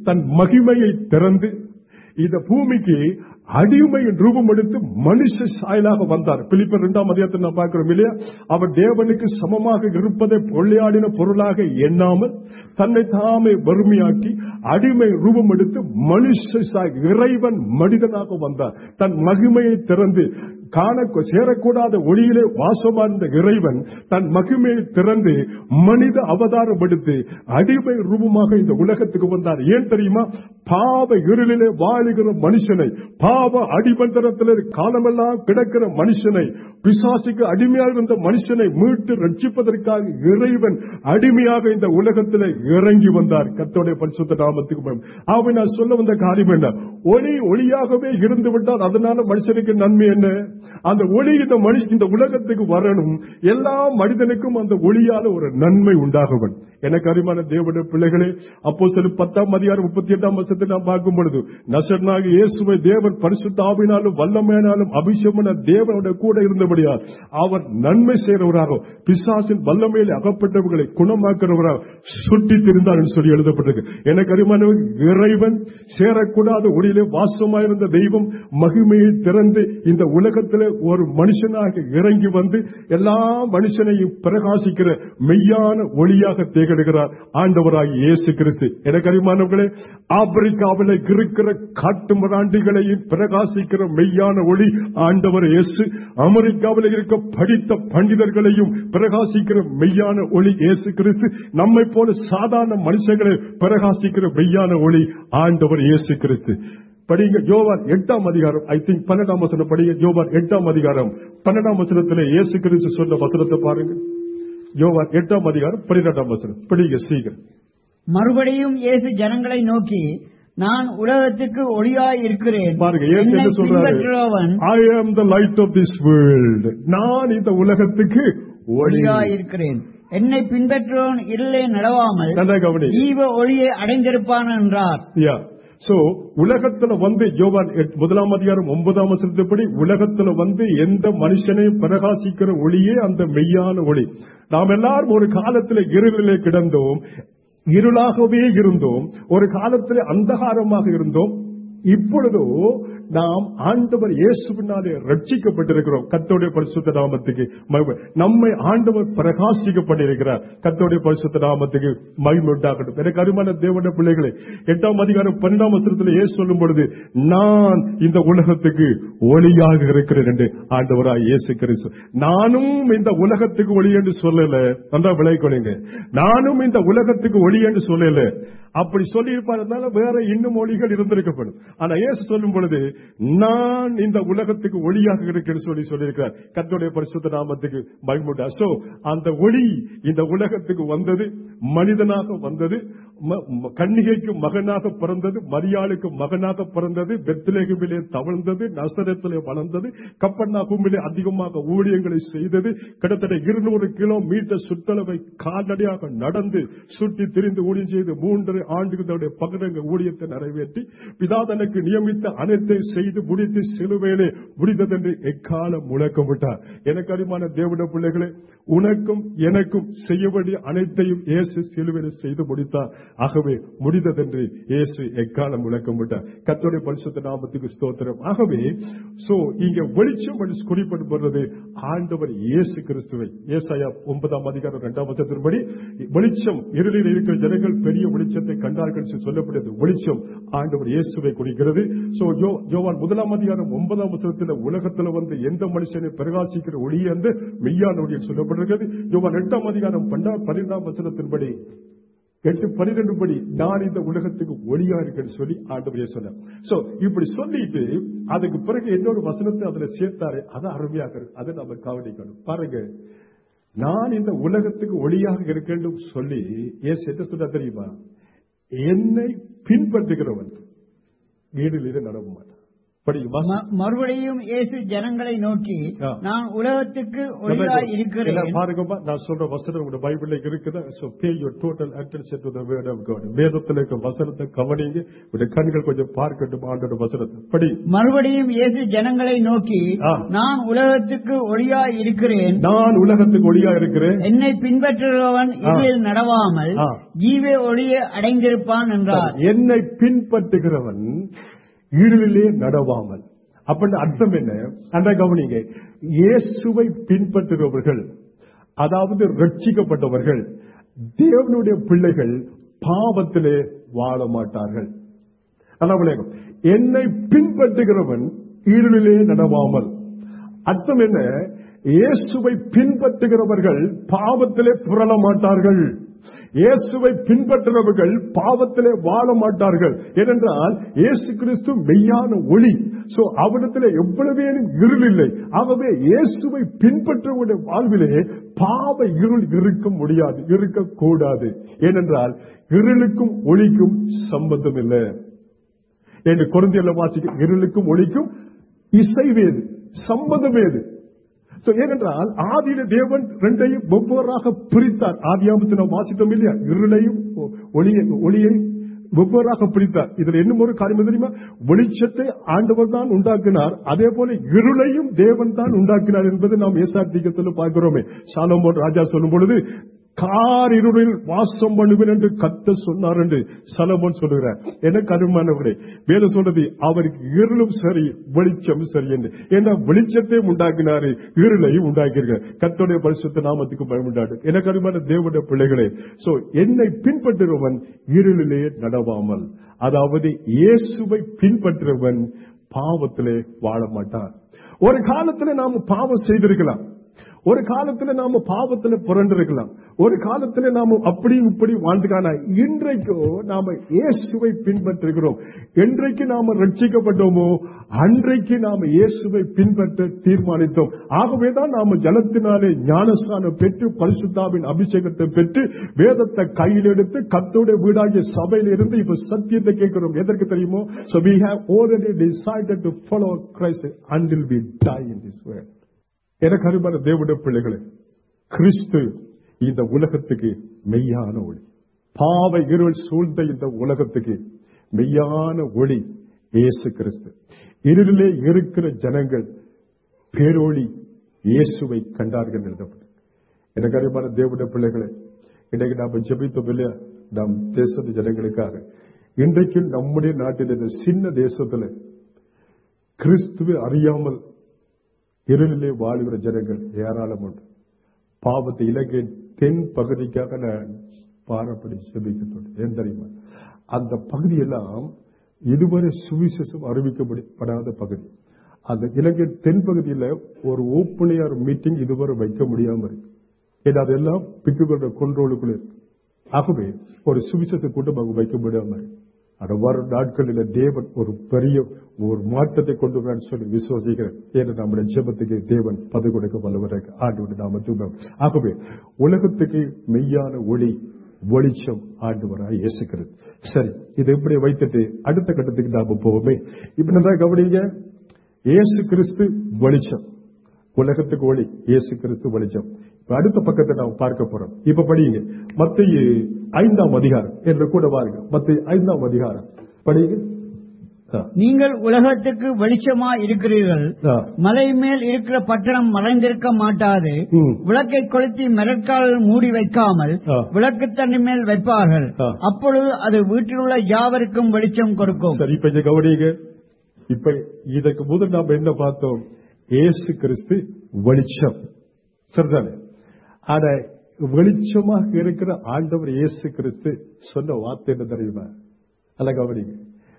தன் மகிமையை திறந்து இந்த பூமிக்கு அடிமையின் ரூபம் எடுத்து மனுஷ சாயலாக வந்தார் பிலிப்பர் இரண்டாம் அதிகாரத்தில் நான் பார்க்கிறோம் இல்லையா அவர் தேவனுக்கு சமமாக இருப்பதை பொள்ளையாடின பொருளாக எண்ணாமல் தன்னை தாமே வறுமையாக்கி அடிமை ரூபம் எடுத்து மனுஷ சாய் இறைவன் மனிதனாக வந்தார் தன் மகிமையை திறந்து காண சேரக்கூடாத ஒளியிலே வாசமார்ந்த இறைவன் தன் மகிமையை திறந்து மனித அவதாரம் எடுத்து அடிமை ரூபமாக இந்த உலகத்துக்கு வந்தார் ஏன் தெரியுமா பாவ இருளிலே வாழுகிற மனுஷனை பாவ அடிமந்தரத்தில் காலமெல்லாம் கிடக்கிற மனுஷனை பிசாசுக்கு அடிமையாக இருந்த மனுஷனை மீட்டு ரட்சிப்பதற்காக இறைவன் அடிமையாக இந்த உலகத்தில் இறங்கி வந்தார் கத்தோடைய பரிசுத்த நாமத்துக்கு மகிமை. ஆகவே நான் சொல்ல வந்த காரியம் என்ன ஒளி ஒளியாகவே இருந்து விட்டால் அதனால மனுஷனுக்கு நன்மை என்ன அந்த ஒளி இந்த மனுஷ இந்த உலகத்துக்கு வரணும் எல்லா மனிதனுக்கும் அந்த ஒளியால ஒரு நன்மை உண்டாகவன் எனக்கு அறிமான தேவனுடைய பிள்ளைகளே அப்போ சில பத்தாம் அதிகாரம் முப்பத்தி எட்டாம் வருஷத்தை நாம் பார்க்கும் பொழுது நசர்னாக இயேசுவை தேவன் பரிசுத்தாவினாலும் வல்லமையினாலும் அபிஷேகமான தேவனோட கூட இருந்தபடியால் அவர் நன்மை செய்கிறவராக பிசாசின் வல்லமையில் அகப்பட்டவர்களை குணமாக்குறவராக சுட்டி திரிந்தார் என்று சொல்லி எழுதப்பட்டிருக்கு எனக்கு அறிமான இறைவன் சேரக்கூடாத ஒளியிலே வாசமாயிருந்த தெய்வம் மகிமையை திறந்து இந்த உலகத்திலே ஒரு மனுஷனாக இறங்கி வந்து எல்லா மனுஷனையும் பிரகாசிக்கிற மெய்யான ஒளியாக திகழ்கிறார் ஆண்டவராகிய இயேசு கிறிஸ்து எனக்கு அறிமானவர்களே ஆப்பிரிக்காவில் இருக்கிற காட்டு மராண்டிகளையும் பிரகாசிக்கிற மெய்யான ஒளி ஆண்டவர் இயேசு அமெரிக்காவில் இருக்க படித்த பண்டிதர்களையும் பிரகாசிக்கிற மெய்யான ஒளி இயேசு கிறிஸ்து நம்மை போல சாதாரண மனுஷங்களை பிரகாசிக்கிற மெய்யான ஒளி ஆண்டவர் இயேசு கிறிஸ்து படிங்க யோவான் எட்டாம் அதிகாரம் ஐ திங்க் பன்னெண்டாம் வசனம் படிங்க யோவான் எட்டாம் அதிகாரம் பன்னெண்டாம் வசனத்தில் இயேசு கிறிஸ்து சொன்ன வசனத்தை பாருங்க யோவான் எட்டாம் அதிகாரம் பன்னிரெண்டாம் வசனம் படிங்க சீக்கிரம் மறுபடியும் இயேசு ஜனங்களை நோக்கி நான் உலகத்துக்கு ஒளியாய் இருக்கிறேன் பாருங்க இயேசு என்னை என்ன சொல்றாரு பின்பற்றுகிறவன் I am the light of this world நான் இந்த உலகத்துக்கு ஒளி ஒளியாய் இருக்கிறேன் என்னை பின்பற்றுவன் இருளே நடவாமல் நல்லா கவனி ஜீவ ஒளியை அடைந்திருப்பான் என்றார் யா சோ உலகத்துல வந்து யோவான் எட்- முதலாம் அதிகாரம் ஒன்பதாம் வசனத்துப்படி உலகத்துல வந்து எந்த மனுஷனையும் பிரகாசிக்கிற ஒளியே அந்த மெய்யான ஒளி நாம் எல்லாரும் ஒரு காலத்துல இருளிலே கிடந்தோம் இருளாகவே இருந்தோம் ஒரு காலத்துல அந்தகாரமாக இருந்தோம் இப்பொழுதோ நாம் ஆண்டவர் இயேசுவினாலே ரட்சிக்கப்பட்டிருக்கிறோம் கத்தோடைய பரிசுத்த நாமத்துக்கு மகிமை. நம்மை ஆண்டவர் பிரகாசிக்கப்பட்டிருக்கிறார் கத்தோடைய பரிசுத்த நாமத்துக்கு மகிமை உண்டாகட்டும் எனக்கு அருமான தேவன பிள்ளைகளே எட்டாம் அதிகாரம் பன்னெண்டாம் வசனத்தில் இயேசு சொல்லும் பொழுது நான் இந்த உலகத்துக்கு ஒளியாக இருக்கிறேன் என்று ஆண்டவராய் இயேசு கிறிஸ்து நானும் இந்த உலகத்துக்கு ஒளி என்று சொல்லல நல்லா விளைக்கொள்ளுங்க நானும் இந்த உலகத்துக்கு ஒளி என்று சொல்லல அப்படி சொல்லி இருப்பாருனால வேற இன்னும் ஒளிகள் இருந்திருக்கப்படும் ஆனா இயேசு சொல்லும் பொழுது நான் இந்த உலகத்துக்கு ஒளியாக இருக்கிறேன்னு சொல்லி சொல்லியிருக்கிறார் கர்த்தருடைய பரிசுத்த நாமத்துக்கு மகிமுண்டா சோ அந்த ஒளி இந்த உலகத்துக்கு வந்தது மனிதனாக வந்தது ம- ம- கன்னிகைக்கு மகனாக பிறந்தது மரியாளுக்கு மகனாக பிறந்தது பெத்லேகுமிலே தவழ்ந்தது நசரத்திலே வளர்ந்தது கப்பர்நாகுமிலே அதிகமாக ஊழியங்களை செய்தது கிட்டத்தட்ட இருநூறு கிலோமீட்டர் சுற்றளவை கால்நடையாக நடந்து சுற்றி திரிந்து ஊழியம் செய்து மூன்று ஆண்டுகளுடைய பகிரங்க ஊழியத்தை நிறைவேற்றி பிதா தனக்கு நியமித்த அனைத்தையும் செய்து முடித்து சிலுவையிலே முடித்ததென்று எக்காலம் முழக்கமிட்டார் எனக்கு அறிமான தேவட பிள்ளைகளே உனக்கும் எனக்கும் செய்ய வேண்டிய அனைத்தையும் இயேசு சிலுவையில் செய்து முடித்தார் ஆகவே முடிந்ததென்று இயேசு எக்காலம் முழக்கமிட்டார் கத்தோடைய பரிசுத்த நாமத்துக்கு ஸ்தோத்திரம் ஆகவே சோ இங்க வெளிச்சம் என்று குறிப்பிடப்படுறது ஆண்டவர் இயேசு கிறிஸ்துவை ஏசாயா ஒன்பதாம் அதிகாரம் இரண்டாம் வசத்தின்படி வெளிச்சம் இருளில் இருக்கிற ஜனங்கள் பெரிய வெளிச்சத்தை கண்டார்கள் என்று சொல்லப்படுகிறது வெளிச்சம் ஆண்டவர் இயேசுவை குறிக்கிறது சோ யோ- யோவான் முதலாம் அதிகாரம் ஒன்பதாம் வசனத்தில் உலகத்தில் வந்து எந்த மனுஷனை பிரகாசிக்கிற ஒளி அந்த மெய்யான ஒளியில் சொல்லப்படுகிறது யோவான் எட்டாம் அதிகாரம் பன்னெண்டா- பன்னிரெண்டாம் வசனத்தின்படி எட்டு பன்னிரெண்டு படி நான் இந்த உலகத்துக்கு ஒளியா இருக்கேன்னு சொல்லி ஆண்டவரே சொன்னார் சோ இப்படி சொல்லிட்டு அதுக்கு பிறகு இன்னொரு வசனத்தை அதுல சேர்த்தாரு அது அருமையாக இருக்கு அதை நம்ம கவனிக்கணும் பாருங்க நான் இந்த உலகத்துக்கு ஒளியாக இருக்கேன்னு சொல்லி ஏசு என்ன சொன்னா தெரியுமா என்னை பின்பற்றுகிறவன் வீடுகளிலே நடக்க மாட்டான் படிங்க வாசி. ம- மறுபடியும் இயேசு ஜனங்களை நோக்கி ஆ. நான் உலகத்துக்கு ஒளியாய் இல்ல, இருக்கிறேன் பாருங்கப்பா நான் சொல்ற வசனம் உங்க பைபிள்ல இருக்குது so pay your total attention to the word of God வேதத்துல இருக்க வசனத்தை கவனிங்க உடைய கண்கள் கொஞ்சம் பார்க்கட்டும் ஆண்டோட வசனத்தை படி மறுபடியும் இயேசு ஜனங்களை நோக்கி ஆ. நான் உலகத்துக்கு ஒளியாய் இருக்கிறேன் நான் உலகத்துக்கு ஒளியா இருக்கிறேன் என்னை பின்பற்றுகிறவன் ஆ. இதில் நடவாமல் ஆ. ஜீவ ஒளியை அடைந்திருப்பான் என்றார் என்னை பின்பற்றுகிறவன் இருளிலே நடவாமல் அப்படின்னு அர்த்தம் என்ன அந்த கவனிங்க இயேசுவை பின்பற்றுகிறவர்கள் அதாவது ரட்சிக்கப்பட்டவர்கள் தேவனுடைய பிள்ளைகள் பாவத்திலே வாழ மாட்டார்கள் நல்லா விளையாடும் என்னை பின்பற்றுகிறவன் இருளிலே நடவாமல் அர்த்தம் என்ன இயேசுவை பின்பற்றுகிறவர்கள் பாவத்திலே புரள மாட்டார்கள் இயேசுவை பின்பற்றுகிறவர்கள் பாவத்திலே வாழ மாட்டார்கள் ஏனென்றால் இயேசு கிறிஸ்து மெய்யான ஒளி சோ அவரிடத்தில் எவ்வளவேனும் இருள் இல்லை ஆகவே இயேசுவை பின்பற்றுவடைய வாழ்விலே பாவ இருள் இருக்க முடியாது இருக்கக்கூடாது ஏனென்றால் இருளுக்கும் ஒளிக்கும் சம்பந்தம் இல்லை என்று குழந்தையில வாசிக்க இருளுக்கும் ஒளிக்கும் இசைவேது சம்பந்தமேது So, ஏனென்றால் ஆதியில தேவன் ரெண்டையும் வெவ்வேறாக பிரித்தார் ஆதியாமத்தை நாம் வாசித்தோம் இல்லையா இருளையும் ஒ- ஒளியை ஒளியை வெவ்வேறாக பிரித்தார் இதுல இன்னும் ஒரு காரியம் தெரியுமா வெளிச்சத்தை ஆண்டவர் தான் உண்டாக்கினார் அதே போல இருளையும் தேவன் தான் உண்டாக்கினார் என்பதை நாம் ஏசாத்திகத்தில் பார்க்கிறோமே சாலமோன் ராஜா சொல்லும் பொழுது கார் இருளில் வாசம் பண்ணுவேன் என்று கத்த சொன்னார் என்று சலமோன் சொல்லுகிறார் என கருமானவரே வேலை சொல்றது அவருக்கு இருளும் சரி வெளிச்சம் சரி என்று ஏன்னா வெளிச்சத்தையும் உண்டாக்கினாரு இருளையும் உண்டாக்கியிருக்கார் கத்தோடைய பரிசுத்த நாமத்துக்கு பயமுண்டாடு என கருமான தேவனுடைய பிள்ளைகளே சோ என்னை பின்பற்றுகிறவன் இருளிலே நடவாமல் அதாவது இயேசுவை பின்பற்றுறவன் பாவத்திலே வாழ மாட்டான் ஒரு காலத்துல நாம பாவம் செய்திருக்கலாம் ஒரு காலத்துல நாம பாவத்துல புரண்டிருக்கலாம் ஒரு காலத்துல நாம அப்படி இப்படி வாழ்ந்துக்கான இன்றைக்கோ நாம இயேசுவை பின்பற்றுகிறோம் என்றைக்கு நாம ரட்சிக்கப்பட்டோமோ அன்றைக்கு நாம இயேசுவை பின்பற்ற தீர்மானித்தோம் ஆகவேதான் நாம ஜலத்தினாலே ஞானஸ்தானம் பெற்று பரிசுத்தாவின் அபிஷேகத்தை பெற்று வேதத்தை கையில் எடுத்து கத்தோட வீடாகிய சபையில இருந்து இப்ப சத்தியத்தை கேட்கிறோம் எதற்கு தெரியுமோ so we have already decided to follow Christ until we die in this world எனக்கு அருமையான தேவனுடைய பிள்ளைகளே கிறிஸ்து இந்த உலகத்துக்கு மெய்யான ஒளி பாவ இருள் சூழ்ந்த இந்த உலகத்துக்கு மெய்யான ஒளி இயேசு கிறிஸ்து இருளிலே இருக்கிற ஜனங்கள் பேரொளி இயேசுவை கண்டார்கள் எழுதப்பட்டு எனக்கு அருமையான தேவனுடைய பிள்ளைகளே இன்றைக்கு நாம் ஜெபித்தோம் இல்லையா நம் தேசத்து ஜனங்களுக்காக இன்றைக்கு நம்முடைய நாட்டில் இந்த சின்ன தேசத்துல கிறிஸ்துவை அறியாமல் இருளிலே வாழுகிற ஜனங்கள் ஏராளம் உண்டு பாவத்தை இலங்கை தென் பகுதிக்காக நான் பாரப்படி செபிக்கின்றோம் ஏன் தெரியுமா அந்த பகுதியெல்லாம் இதுவரை சுவிசேஷம் அறிவிக்கப்படாத பகுதி அந்த இலங்கை தென் பகுதியில் ஒரு ஓப்பனியார் மீட்டிங் இதுவரை வைக்க முடியாம இருக்கு ஏன்னா அதெல்லாம் பிக்குகளோட கொண்டோளுக்குள்ள இருக்கு ஆகவே ஒரு சுவிசேஷ கூட்டம் அங்கு வைக்க முடியாம இருக்கு அது வரும் நாட்களில் தேவன் ஒரு பெரிய ஒரு மாற்றத்தை கொண்டு வரான்னு சொல்லி விசுவாசிக்கிறேன் ஏன்னா நம்முடைய ஜெபத்துக்கு தேவன் பது கொடுக்க வல்லவராக ஆண்டு நாம தூங்கும் ஆகவே உலகத்துக்கு மெய்யான ஒளி வெளிச்சம் ஆண்டவராக இயேசுகிறது சரி இதை இப்படி வைத்துட்டு அடுத்த கட்டத்துக்கு நாம போவோமே இப்ப நல்லா கவனிங்க இயேசு கிறிஸ்து வெளிச்சம் உலகத்துக்கு ஒளி இயேசு கிறிஸ்து வெளிச்சம் இப்ப அடுத்த பக்கத்தை நாம் பார்க்க போறோம் இப்ப படியுங்க மத்திய ஐந்தாம் அதிகாரம் என்று கூட பாருங்க மத்திய ஐந்தாம் அதிகாரம் படியுங்க ஆ. நீங்கள் உலகத்துக்கு வெளிச்சமா இருக்கிறீர்கள் ஆ. மலை மேல் இருக்கிற பட்டணம் மறைந்திருக்க மாட்டாது ம். விளக்கை கொளுத்தி மிரட்கால் மூடி வைக்காமல் ஆ. விளக்கு தண்ணி மேல் வைப்பார்கள் ஆ. அப்பொழுது அது வீட்டில் உள்ள யாவருக்கும் வெளிச்சம் கொடுக்கும் சரி இப்ப இங்க கவனிங்க இப்ப இதற்கு முதல் நாம என்ன பார்த்தோம் இயேசு கிறிஸ்து வெளிச்சம் சரிதானே ஆனா வெளிச்சமாக இருக்கிற ஆண்டவர் இயேசு கிறிஸ்து சொன்ன வார்த்தை என்ன தெரியுமா அல்ல கவனிங்க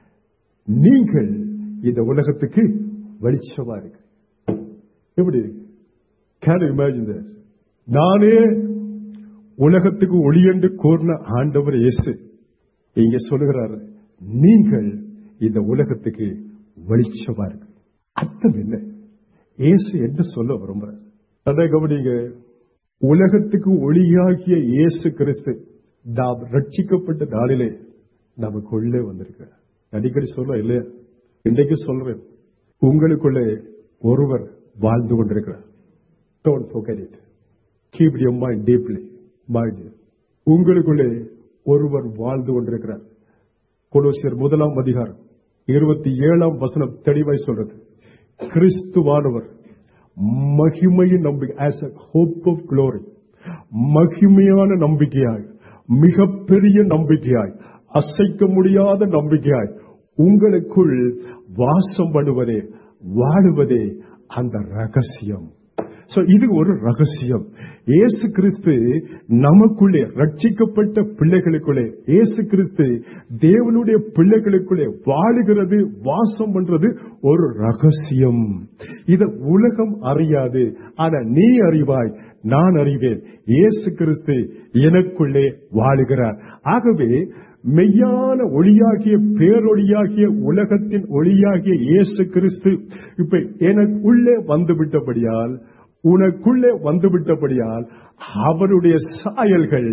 நீங்கள் இந்த உலகத்துக்கு வெளிச்சமா இருக்கு எப்படி கேன் இமேஜின் நானே உலகத்துக்கு ஒளி என்று கூறின ஆண்டவர் இயேசு இங்க சொல்லுகிறாரு நீங்கள் இந்த உலகத்துக்கு வெளிச்சமா இருக்கு அர்த்தம் என்ன இயேசு என்ன சொல்ல விரும்புறார் அதை கவனிங்க உலகத்துக்கு ஒளியாகிய இயேசு கிறிஸ்து நாம் ரட்சிக்கப்பட்ட நாளிலே நமக்கு உள்ளே வந்திருக்கிறார் அடிக்கடி சொல்ல இல்லையா இன்றைக்கு சொல்றேன் உங்களுக்குள்ளே ஒருவர் வாழ்ந்து கொண்டிருக்கிறார் don't forget it keep your mind deeply mind உங்களுக்குள்ளே ஒருவர் வாழ்ந்து கொண்டிருக்கிறார் கொலோசியர் முதலாம் அதிகாரம் இருபத்தி ஏழாம் வசனம் தெளிவாய் சொல்றது கிறிஸ்துவானவர் மகிமையின் நம்பிக்கை as a hope of glory மகிமையான நம்பிக்கையாய் மிகப்பெரிய நம்பிக்கையாய் அசைக்க முடியாத நம்பிக்கையாய் உங்களுக்குள் வாசம் பண்ணுவதே வாழுவதே அந்த ரகசியம் So, இது ஒரு ரகசியம் இயேசு கிறிஸ்து நமக்குள்ளே ரட்சிக்கப்பட்ட பிள்ளைகளுக்குள்ளே இயேசு கிறிஸ்து தேவனுடைய பிள்ளைகளுக்குள்ளே வாழுகிறது வாசம் பண்றது ஒரு ரகசியம் இத உலகம் அறியாது ஆனா நீ அறிவாய் நான் அறிவேன் இயேசு கிறிஸ்து எனக்குள்ளே வாழுகிறார் ஆகவே மெய்யான ஒளியாகிய பேரொளியாகிய உலகத்தின் ஒளியாகிய இயேசு கிறிஸ்து இப்ப எனக்குள்ளே வந்துவிட்டபடியால் உனக்குள்ளே வந்துவிட்டபடியால் அவருடைய சாயல்கள்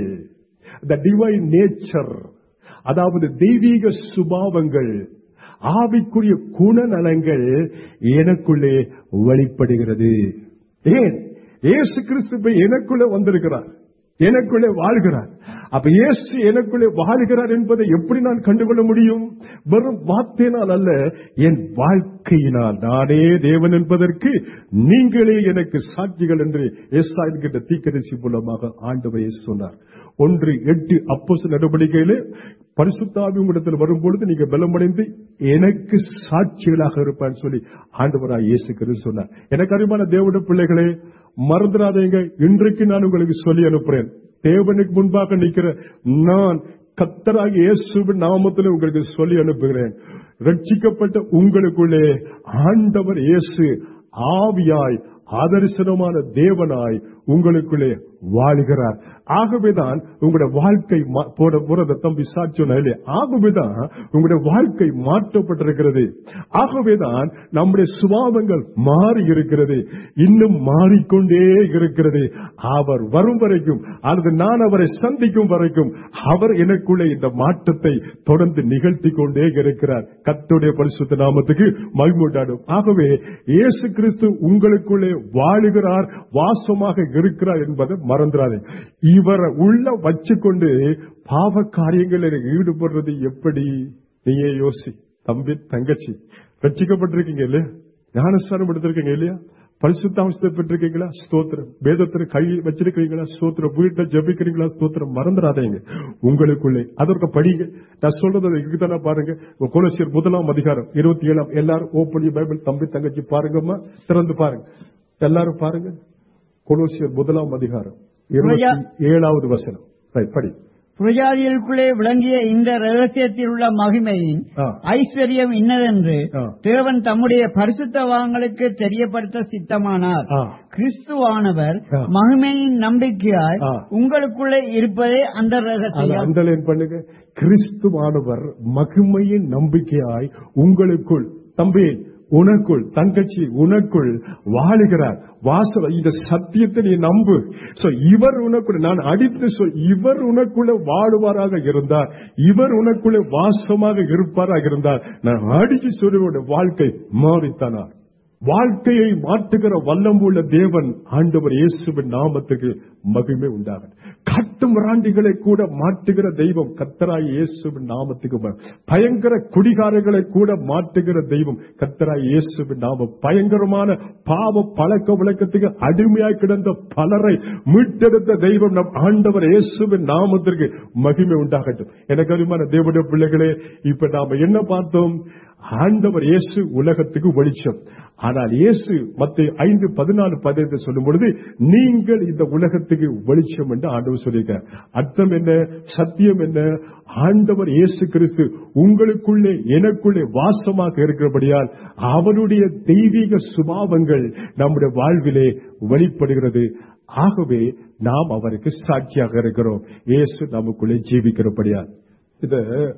த டிவைன் நேச்சர் அதாவது தெய்வீக சுபாவங்கள் ஆவிக்குரிய குணநலங்கள் எனக்குள்ளே வெளிப்படுகிறது ஏன் இயேசு கிறிஸ்து இப்ப எனக்குள்ளே வந்திருக்கிறார் எனக்குள்ளே வாழ்கிறார் அப்ப இயேசு எனக்குள்ளே வாழ்கிறார் என்பதை எப்படி நான் கண்டுகொள்ள முடியும் வெறும் வார்த்தையினால் அல்ல என் வாழ்க்கையினால் நானே தேவன் என்பதற்கு நீங்களே எனக்கு சாட்சிகள் என்று எஸ்ஆயின் கிட்ட தீக்கரிசி மூலமாக ஆண்டவர் இயேசு சொன்னார் ஒன்று எட்டு அப்போஸ் நடவடிக்கையிலே பரிசுத்தாவி உங்களிடத்தில் வரும்பொழுது நீங்க பலமடைந்து எனக்கு சாட்சிகளாக இருப்பான்னு சொல்லி ஆண்டவராக இயேசு கிறிஸ்து சொன்னார் எனக்கு அறிவான தேவனுடைய பிள்ளைகளே மறந்துடாதீங்க இன்றைக்கு நான் உங்களுக்கு சொல்லி அனுப்புறேன் தேவனுக்கு முன்பாக நிற்கிற நான் கத்தராக இயேசுவின் நாமத்தில் உங்களுக்கு சொல்லி அனுப்புகிறேன் ரட்சிக்கப்பட்ட உங்களுக்குள்ளே ஆண்டவர் இயேசு ஆவியாய் ஆதரிசனமான தேவனாய் உங்களுக்குள்ளே வாழுகிறார் ஆகவேதான் உங்களுடைய வாழ்க்கை மா- போட போறத தம்பி சாட்சி சொன்னா இல்லையா? ஆகவேதான் உங்களுடைய வாழ்க்கை மாற்றப்பட்டிருக்கிறது ஆகவேதான் நம்முடைய சுபாவங்கள் மாறி இருக்கிறது இன்னும் மாறிக்கொண்டே இருக்கிறது அவர் வரும் வரைக்கும் அல்லது நான் அவரை சந்திக்கும் வரைக்கும் அவர் எனக்குள்ளே இந்த மாற்றத்தை தொடர்ந்து நிகழ்த்தி கொண்டே இருக்கிறார் கர்த்தருடைய பரிசுத்த நாமத்துக்கு மகிமுண்டாடும் ஆகவே இயேசு கிறிஸ்து உங்களுக்குள்ளே வாழுகிறார் வாசமாக இருக்கிறார் என்பதை மறந்துடாதே இவரை உள்ள வச்சுக்கொண்டு பாவ காரியங்களில் ஈடுபடுறது எப்படி நீயே யோசி தம்பி தங்கச்சி ரட்சிக்கப்பட்டிருக்கீங்க இல்லையா ஞானஸ்தானம் எடுத்திருக்கீங்க இல்லையா பரிசுத்தாம்சத்தை பெற்றிருக்கீங்களா ஸ்தோத்திரம் வேதத்துல கை வச்சிருக்கீங்களா ஸ்தோத்திரம் வீட்டை ஜபிக்கிறீங்களா ஸ்தோத்திரம் மறந்துடாதீங்க உங்களுக்குள்ளே அதற்கு படிங்க நான் சொல்றது இருக்குதானே பாருங்க கோலசியர் முதலாம் அதிகாரம் இருபத்தி ஏழாம் எல்லாரும் ஓப்பன் பைபிள் தம்பி தங்கச்சி பாருங்கம்மா திறந்து பாருங்க எல்லாரும் பாருங்க கொலோசியர் முதலாம் அதிகாரம் இருபத்தி ஏழாவது வசனம் ரைட் படி புரஜாதிகளுக்குள்ளே விளங்கிய இந்த ரகசியத்தில் உள்ள மகிமையின் ஆ. ஐஸ்வர்யம் இன்னதென்று ஆ. தேவன் தம்முடைய பரிசுத்தவான்களுக்கு தெரியப்படுத்த சித்தமானார் ஆ. கிறிஸ்துவானவர் ஆ. மகிமையின் நம்பிக்கையாய் ஆ. உங்களுக்குள்ளே இருப்பதே அந்த அதை ரகசியம் அண்டர்லைன் பண்ணுங்க கிறிஸ்துவானவர் மகிமையின் நம்பிக்கையாய் உங்களுக்குள் தம்பி உனக்குள் தங்கச்சி உனக்குள் வாழுகிறார் வாச இந்த சத்தியத்தை நீ நம்பு So, இவர் உனக்குள்ள நான் அடித்து சொல் இவர் உனக்குள்ள வாழுவாராக இருந்தார் இவர் உனக்குள்ள வாசமாக இருப்பாராக இருந்தார் நான் அடிச்சு சொல்லுவோட வாழ்க்கை மாறித்தானார் வாழ்க்கையை மாற்றுகிற வல்லமுள்ள தேவன் ஆண்டவர் இயேசுவின் நாமத்துக்கு மகிமை உண்டாகும் காட்டு மிராண்டிகளை கூட மாற்றுகிற தெய்வம் கத்தராய் இயேசுவின் நாமத்துக்கு ம- பயங்கர குடிகாரங்களை கூட மாற்றுகிற தெய்வம் கத்தராய் இயேசுவின் நாமம் பயங்கரமான பாவ பழக்க வழக்கத்துக்கு அடிமையாய் கிடந்த பலரை மீட்டெடுத்த தெய்வம் நம் ஆண்டவர் இயேசுவின் நாமத்திற்கு மகிமை உண்டாகட்டும் எனக்கு அருமையான தேவனுடைய பிள்ளைகளே இப்ப நாம என்ன பார்த்தோம் ஆண்டவர் இயேசு உலகத்துக்கு வெளிச்சம் ஆனால் இயேசு மத்த ஐந்து பதினாலு பதினைந்து சொல்லும் பொழுது நீங்கள் இந்த உலகத்துக்கு வெளிச்சம் என்று ஆண்டவர் சொல்லியிருக்கார் அர்த்தம் என்ன சத்தியம் என்ன ஆண்டவர் இயேசு கிறிஸ்து உங்களுக்குள்ளே எனக்குள்ளே வாசமாக இருக்கிறபடியால் அவருடைய தெய்வீக சுபாவங்கள் நம்முடைய வாழ்விலே வெளிப்படுகிறது ஆகவே நாம் அவருக்கு சாட்சியாக இருக்கிறோம் இயேசு நமக்குள்ளே ஜீவிக்கிறபடியால் இத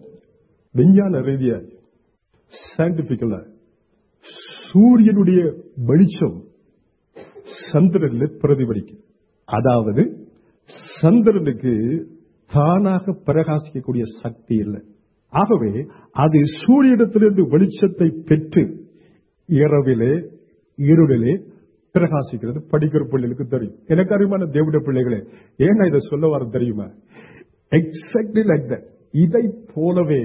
விஞ்ஞான ரீதியா சயின்டிபிக்கலா சூரியனுடைய வெளிச்சம் சந்திரனில் பிரதிபலிக்கும் அதாவது சந்திரனுக்கு தானாக பிரகாசிக்கக்கூடிய சக்தி இல்லை ஆகவே அது சூரியனிடத்திலிருந்து வெளிச்சத்தை பெற்று இரவிலே இருளிலே பிரகாசிக்கிறது படிக்கிற பிள்ளைகளுக்கு தெரியும் எனக்கு அறிமான தேவட பிள்ளைகளே ஏன் நான் இதை சொல்ல வர தெரியுமா எக்ஸாக்ட்லி லைக் தட் இதை போலவே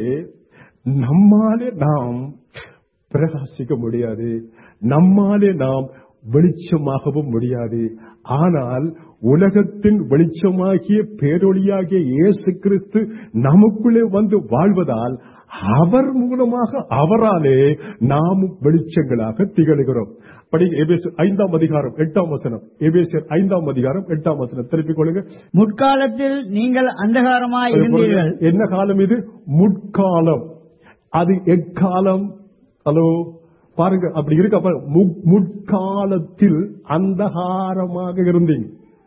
நம்மாலே நாம் பிரகாசிக்க முடியாது நம்மாலே நாம் வெளிச்சமாகவும் முடியாது ஆனால் உலகத்தின் வெளிச்சமாகிய பேரொளியாகிய இயேசு கிறிஸ்து நமக்குள்ளே வந்து வாழ்வதால் அவர் மூலமாக அவராலே நாம் வெளிச்சங்களாக திகழ்கிறோம் படி எபேசு ஐந்தாம் அதிகாரம் எட்டாம் வசனம் எபேசியர் ஐந்தாம் அதிகாரம் எட்டாம் வசனம் திருப்பிக் கொள்ளுங்க முற்காலத்தில் நீங்கள் அந்தகாரமாய் இருந்தீர்கள் என்ன காலம் இது முற்காலம் அது எக்காலம் ஹலோ பாருங்க அப்படி இருக்க பாருங்க. மு- முற்காலத்தில் அந்தகாரமாக இருந்தீங்க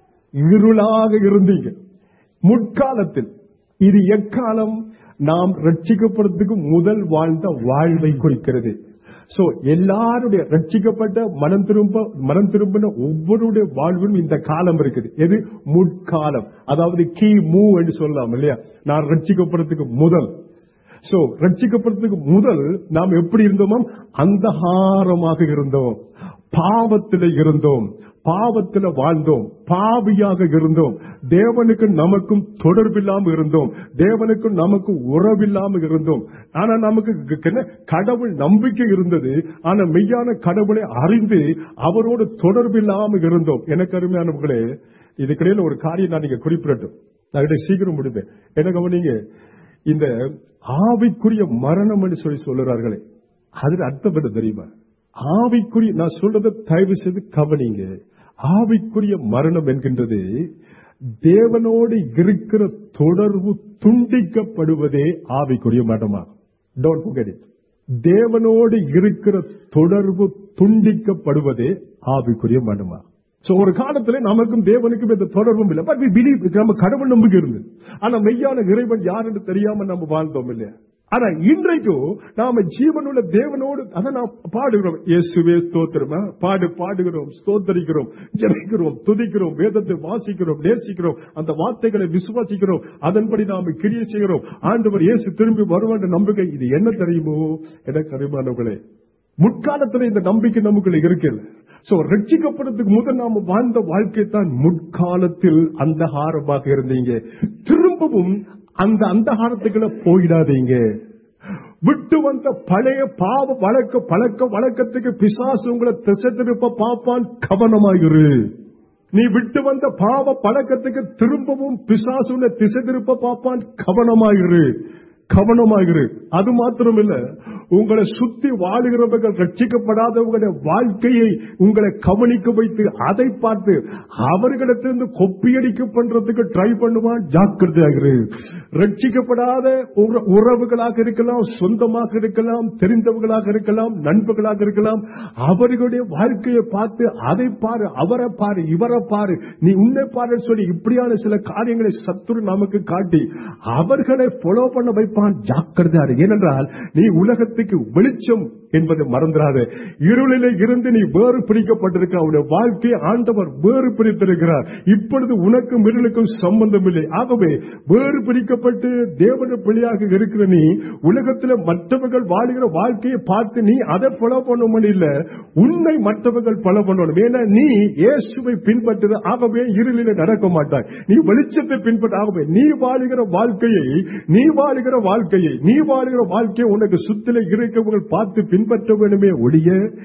இருளாக இருந்தீங்க முற்காலத்தில் இது எக்காலம் நாம் ரட்சிக்கப்படுறதுக்கு முதல் வாழ்ந்த வாழ்வை குறிக்கிறது சோ எல்லாருடைய ரட்சிக்கப்பட்ட மனம் திரும்ப மனம் திரும்பின ஒவ்வொருடைய வாழ்விலும் இந்த காலம் இருக்குது எது முற்காலம் அதாவது கீ மூ என்று சொல்லலாம் இல்லையா நான் ரட்சிக்கப்படுறதுக்கு முதல் சோ ரட்சிக்கப்படுறதுக்கு முதல் நாம் எப்படி இருந்தோமாம் அந்தகாரமாக இருந்தோம் பாவத்தில் இருந்தோம் பாவத்தில் வாழ்ந்தோம் பாவியாக இருந்தோம் தேவனுக்கு நமக்கும் தொடர்பில்லாம இருந்தோம் தேவனுக்கும் நமக்கு உறவில்லாம இருந்தோம் ஆனா நமக்கு க- என்ன? கடவுள் நம்பிக்கை இருந்தது ஆனா மெய்யான கடவுளை அறிந்து அவரோடு தொடர்பில்லாம இருந்தோம் எனக்கு அருமையானவர்களே இதுக்கிடையில ஒரு காரியம் நான் நீங்க குறிப்பிடட்டும் நான் இதை சீக்கிரம் முடிப்பேன் என்ன கவனிங்க இந்த ஆவிக்குரிய மரணம் என்று சொல்லி சொல்லுறார்களே அதுல அர்த்தம் என்ன தெரியுமா ஆவிக்குரிய நான் சொல்றதை தயவு செய்து கவனிங்க ஆவிக்குரிய மரணம் என்கின்றது தேவனோடு இருக்கிற தொடர்பு துண்டிக்கப்படுவதே ஆவிக்குரிய மரணமாகும் டோன்ட் forget it தேவனோடு இருக்கிற தொடர்பு துண்டிக்கப்படுவதே ஆவிக்குரிய மரணமாகும் சோ ஒரு காலத்துல நமக்கும் தேவனுக்கும் எந்த தொடர்பும் இல்லை பட் பிலீவ் நம்ம கடவுள் நம்பிக்கை இருந்தது ஆனா மெய்யான இறைவன் யார் என்று தெரியாம நம்ம வாழ்ந்தோம் இல்லையா ஆனா இன்றைக்கும் நாம ஜீவனுள்ள தேவனோடு அதை நாம் பாடுகிறோம் இயேசுவே ஸ்தோத்திரமா பாடு பாடுகிறோம் ஸ்தோத்தரிக்கிறோம் ஜெபிக்கிறோம் துதிக்கிறோம் வேதத்தை வாசிக்கிறோம் நேசிக்கிறோம் அந்த வார்த்தைகளை விசுவாசிக்கிறோம் அதன்படி நாம கிரியை செய்கிறோம் ஆண்டவர் இயேசு திரும்பி வருவான்ற நம்பிக்கை இது என்ன தெரியுமோ எனக்கு அறிமானவர்களே முற்காலத்துல இந்த நம்பிக்கை நமக்குள்ள இருக்கிறது சோ ரட்சிக்கப்படுறதுக்கு முதல் நாம வாழ்ந்த வாழ்க்கை தான் முற்காலத்தில் அந்தகாரமாக இருந்தீங்க திரும்பவும் அந்த அந்தகாரத்துக்குள்ள போயிடாதீங்க விட்டு வந்த பழைய பாவ வழக்க பழக்க வழக்கத்துக்கு பிசாசு உங்களை திசை திருப்ப பாப்பான் கவனமாயிரு நீ விட்டு வந்த பாவ பழக்கத்துக்கு திரும்பவும் பிசாசு உன்னை திசை திருப்ப பாப்பான் கவனமாயிரு கவனமாயிரு அது மாத்திரமில்ல உங்களை சுத்தி வாழுகிறவர்கள் ரட்சிக்கப்படாதவங்களுடைய வாழ்க்கையை உங்களை கவனிக்க வைத்து அதை பார்த்து அவர்களிடத்திலிருந்து கொப்பியடிக்க பண்றதுக்கு ட்ரை பண்ணுவான் ஜாக்கிரதையாகிரு ரட்சிக்கப்படாத உற- உறவுகளாக இருக்கலாம் சொந்தமாக இருக்கலாம் தெரிந்தவர்களாக இருக்கலாம் நண்பர்களாக இருக்கலாம் அவர்களுடைய வாழ்க்கையை பார்த்து அதை பாரு அவரை பாரு இவரை பாரு நீ உன்னை பாரு சொல்லி இப்படியான சில காரியங்களை சத்துரு நமக்கு காட்டி அவர்களை ஃபாலோ பண்ண வைப்பான் ஜாக்கிரதையாரு ஏனென்றால் நீ உலகத்துக்கு வெளிச்சம் என்பதை மறந்துடாத இருளிலே இருந்து நீ வேறு பிரிக்கப்பட்டிருக்க அவருடைய வாழ்க்கையை ஆண்டவர் வேறு பிரித்திருக்கிறார் இப்பொழுது உனக்கும் இருளுக்கும் சம்பந்தம் இல்லை ஆகவே வேறு பிரிக்கப்பட்டு தேவன பிள்ளையாக இருக்கிற நீ உலகத்தில் மற்றவர்கள் வாழுகிற வாழ்க்கையை பார்த்து நீ அதை ஃபாலோ பண்ண இல்ல உன்னை மற்றவர்கள் ஃபாலோ பண்ணணும் ஏன்னா நீ இயேசுவை பின்பற்று ஆகவே இருளில நடக்க மாட்டாய் நீ வெளிச்சத்தை பின்பற்ற ஆகவே நீ வாழுகிற வாழ்க்கையை நீ வாழுகிற வாழ்க்கையை நீ வாழுகிற வாழ்க்கையை உனக்கு சுத்தில இருக்கிறவர்கள் பார்த்து பின்பற்ற வேண்டுமே ஒழிய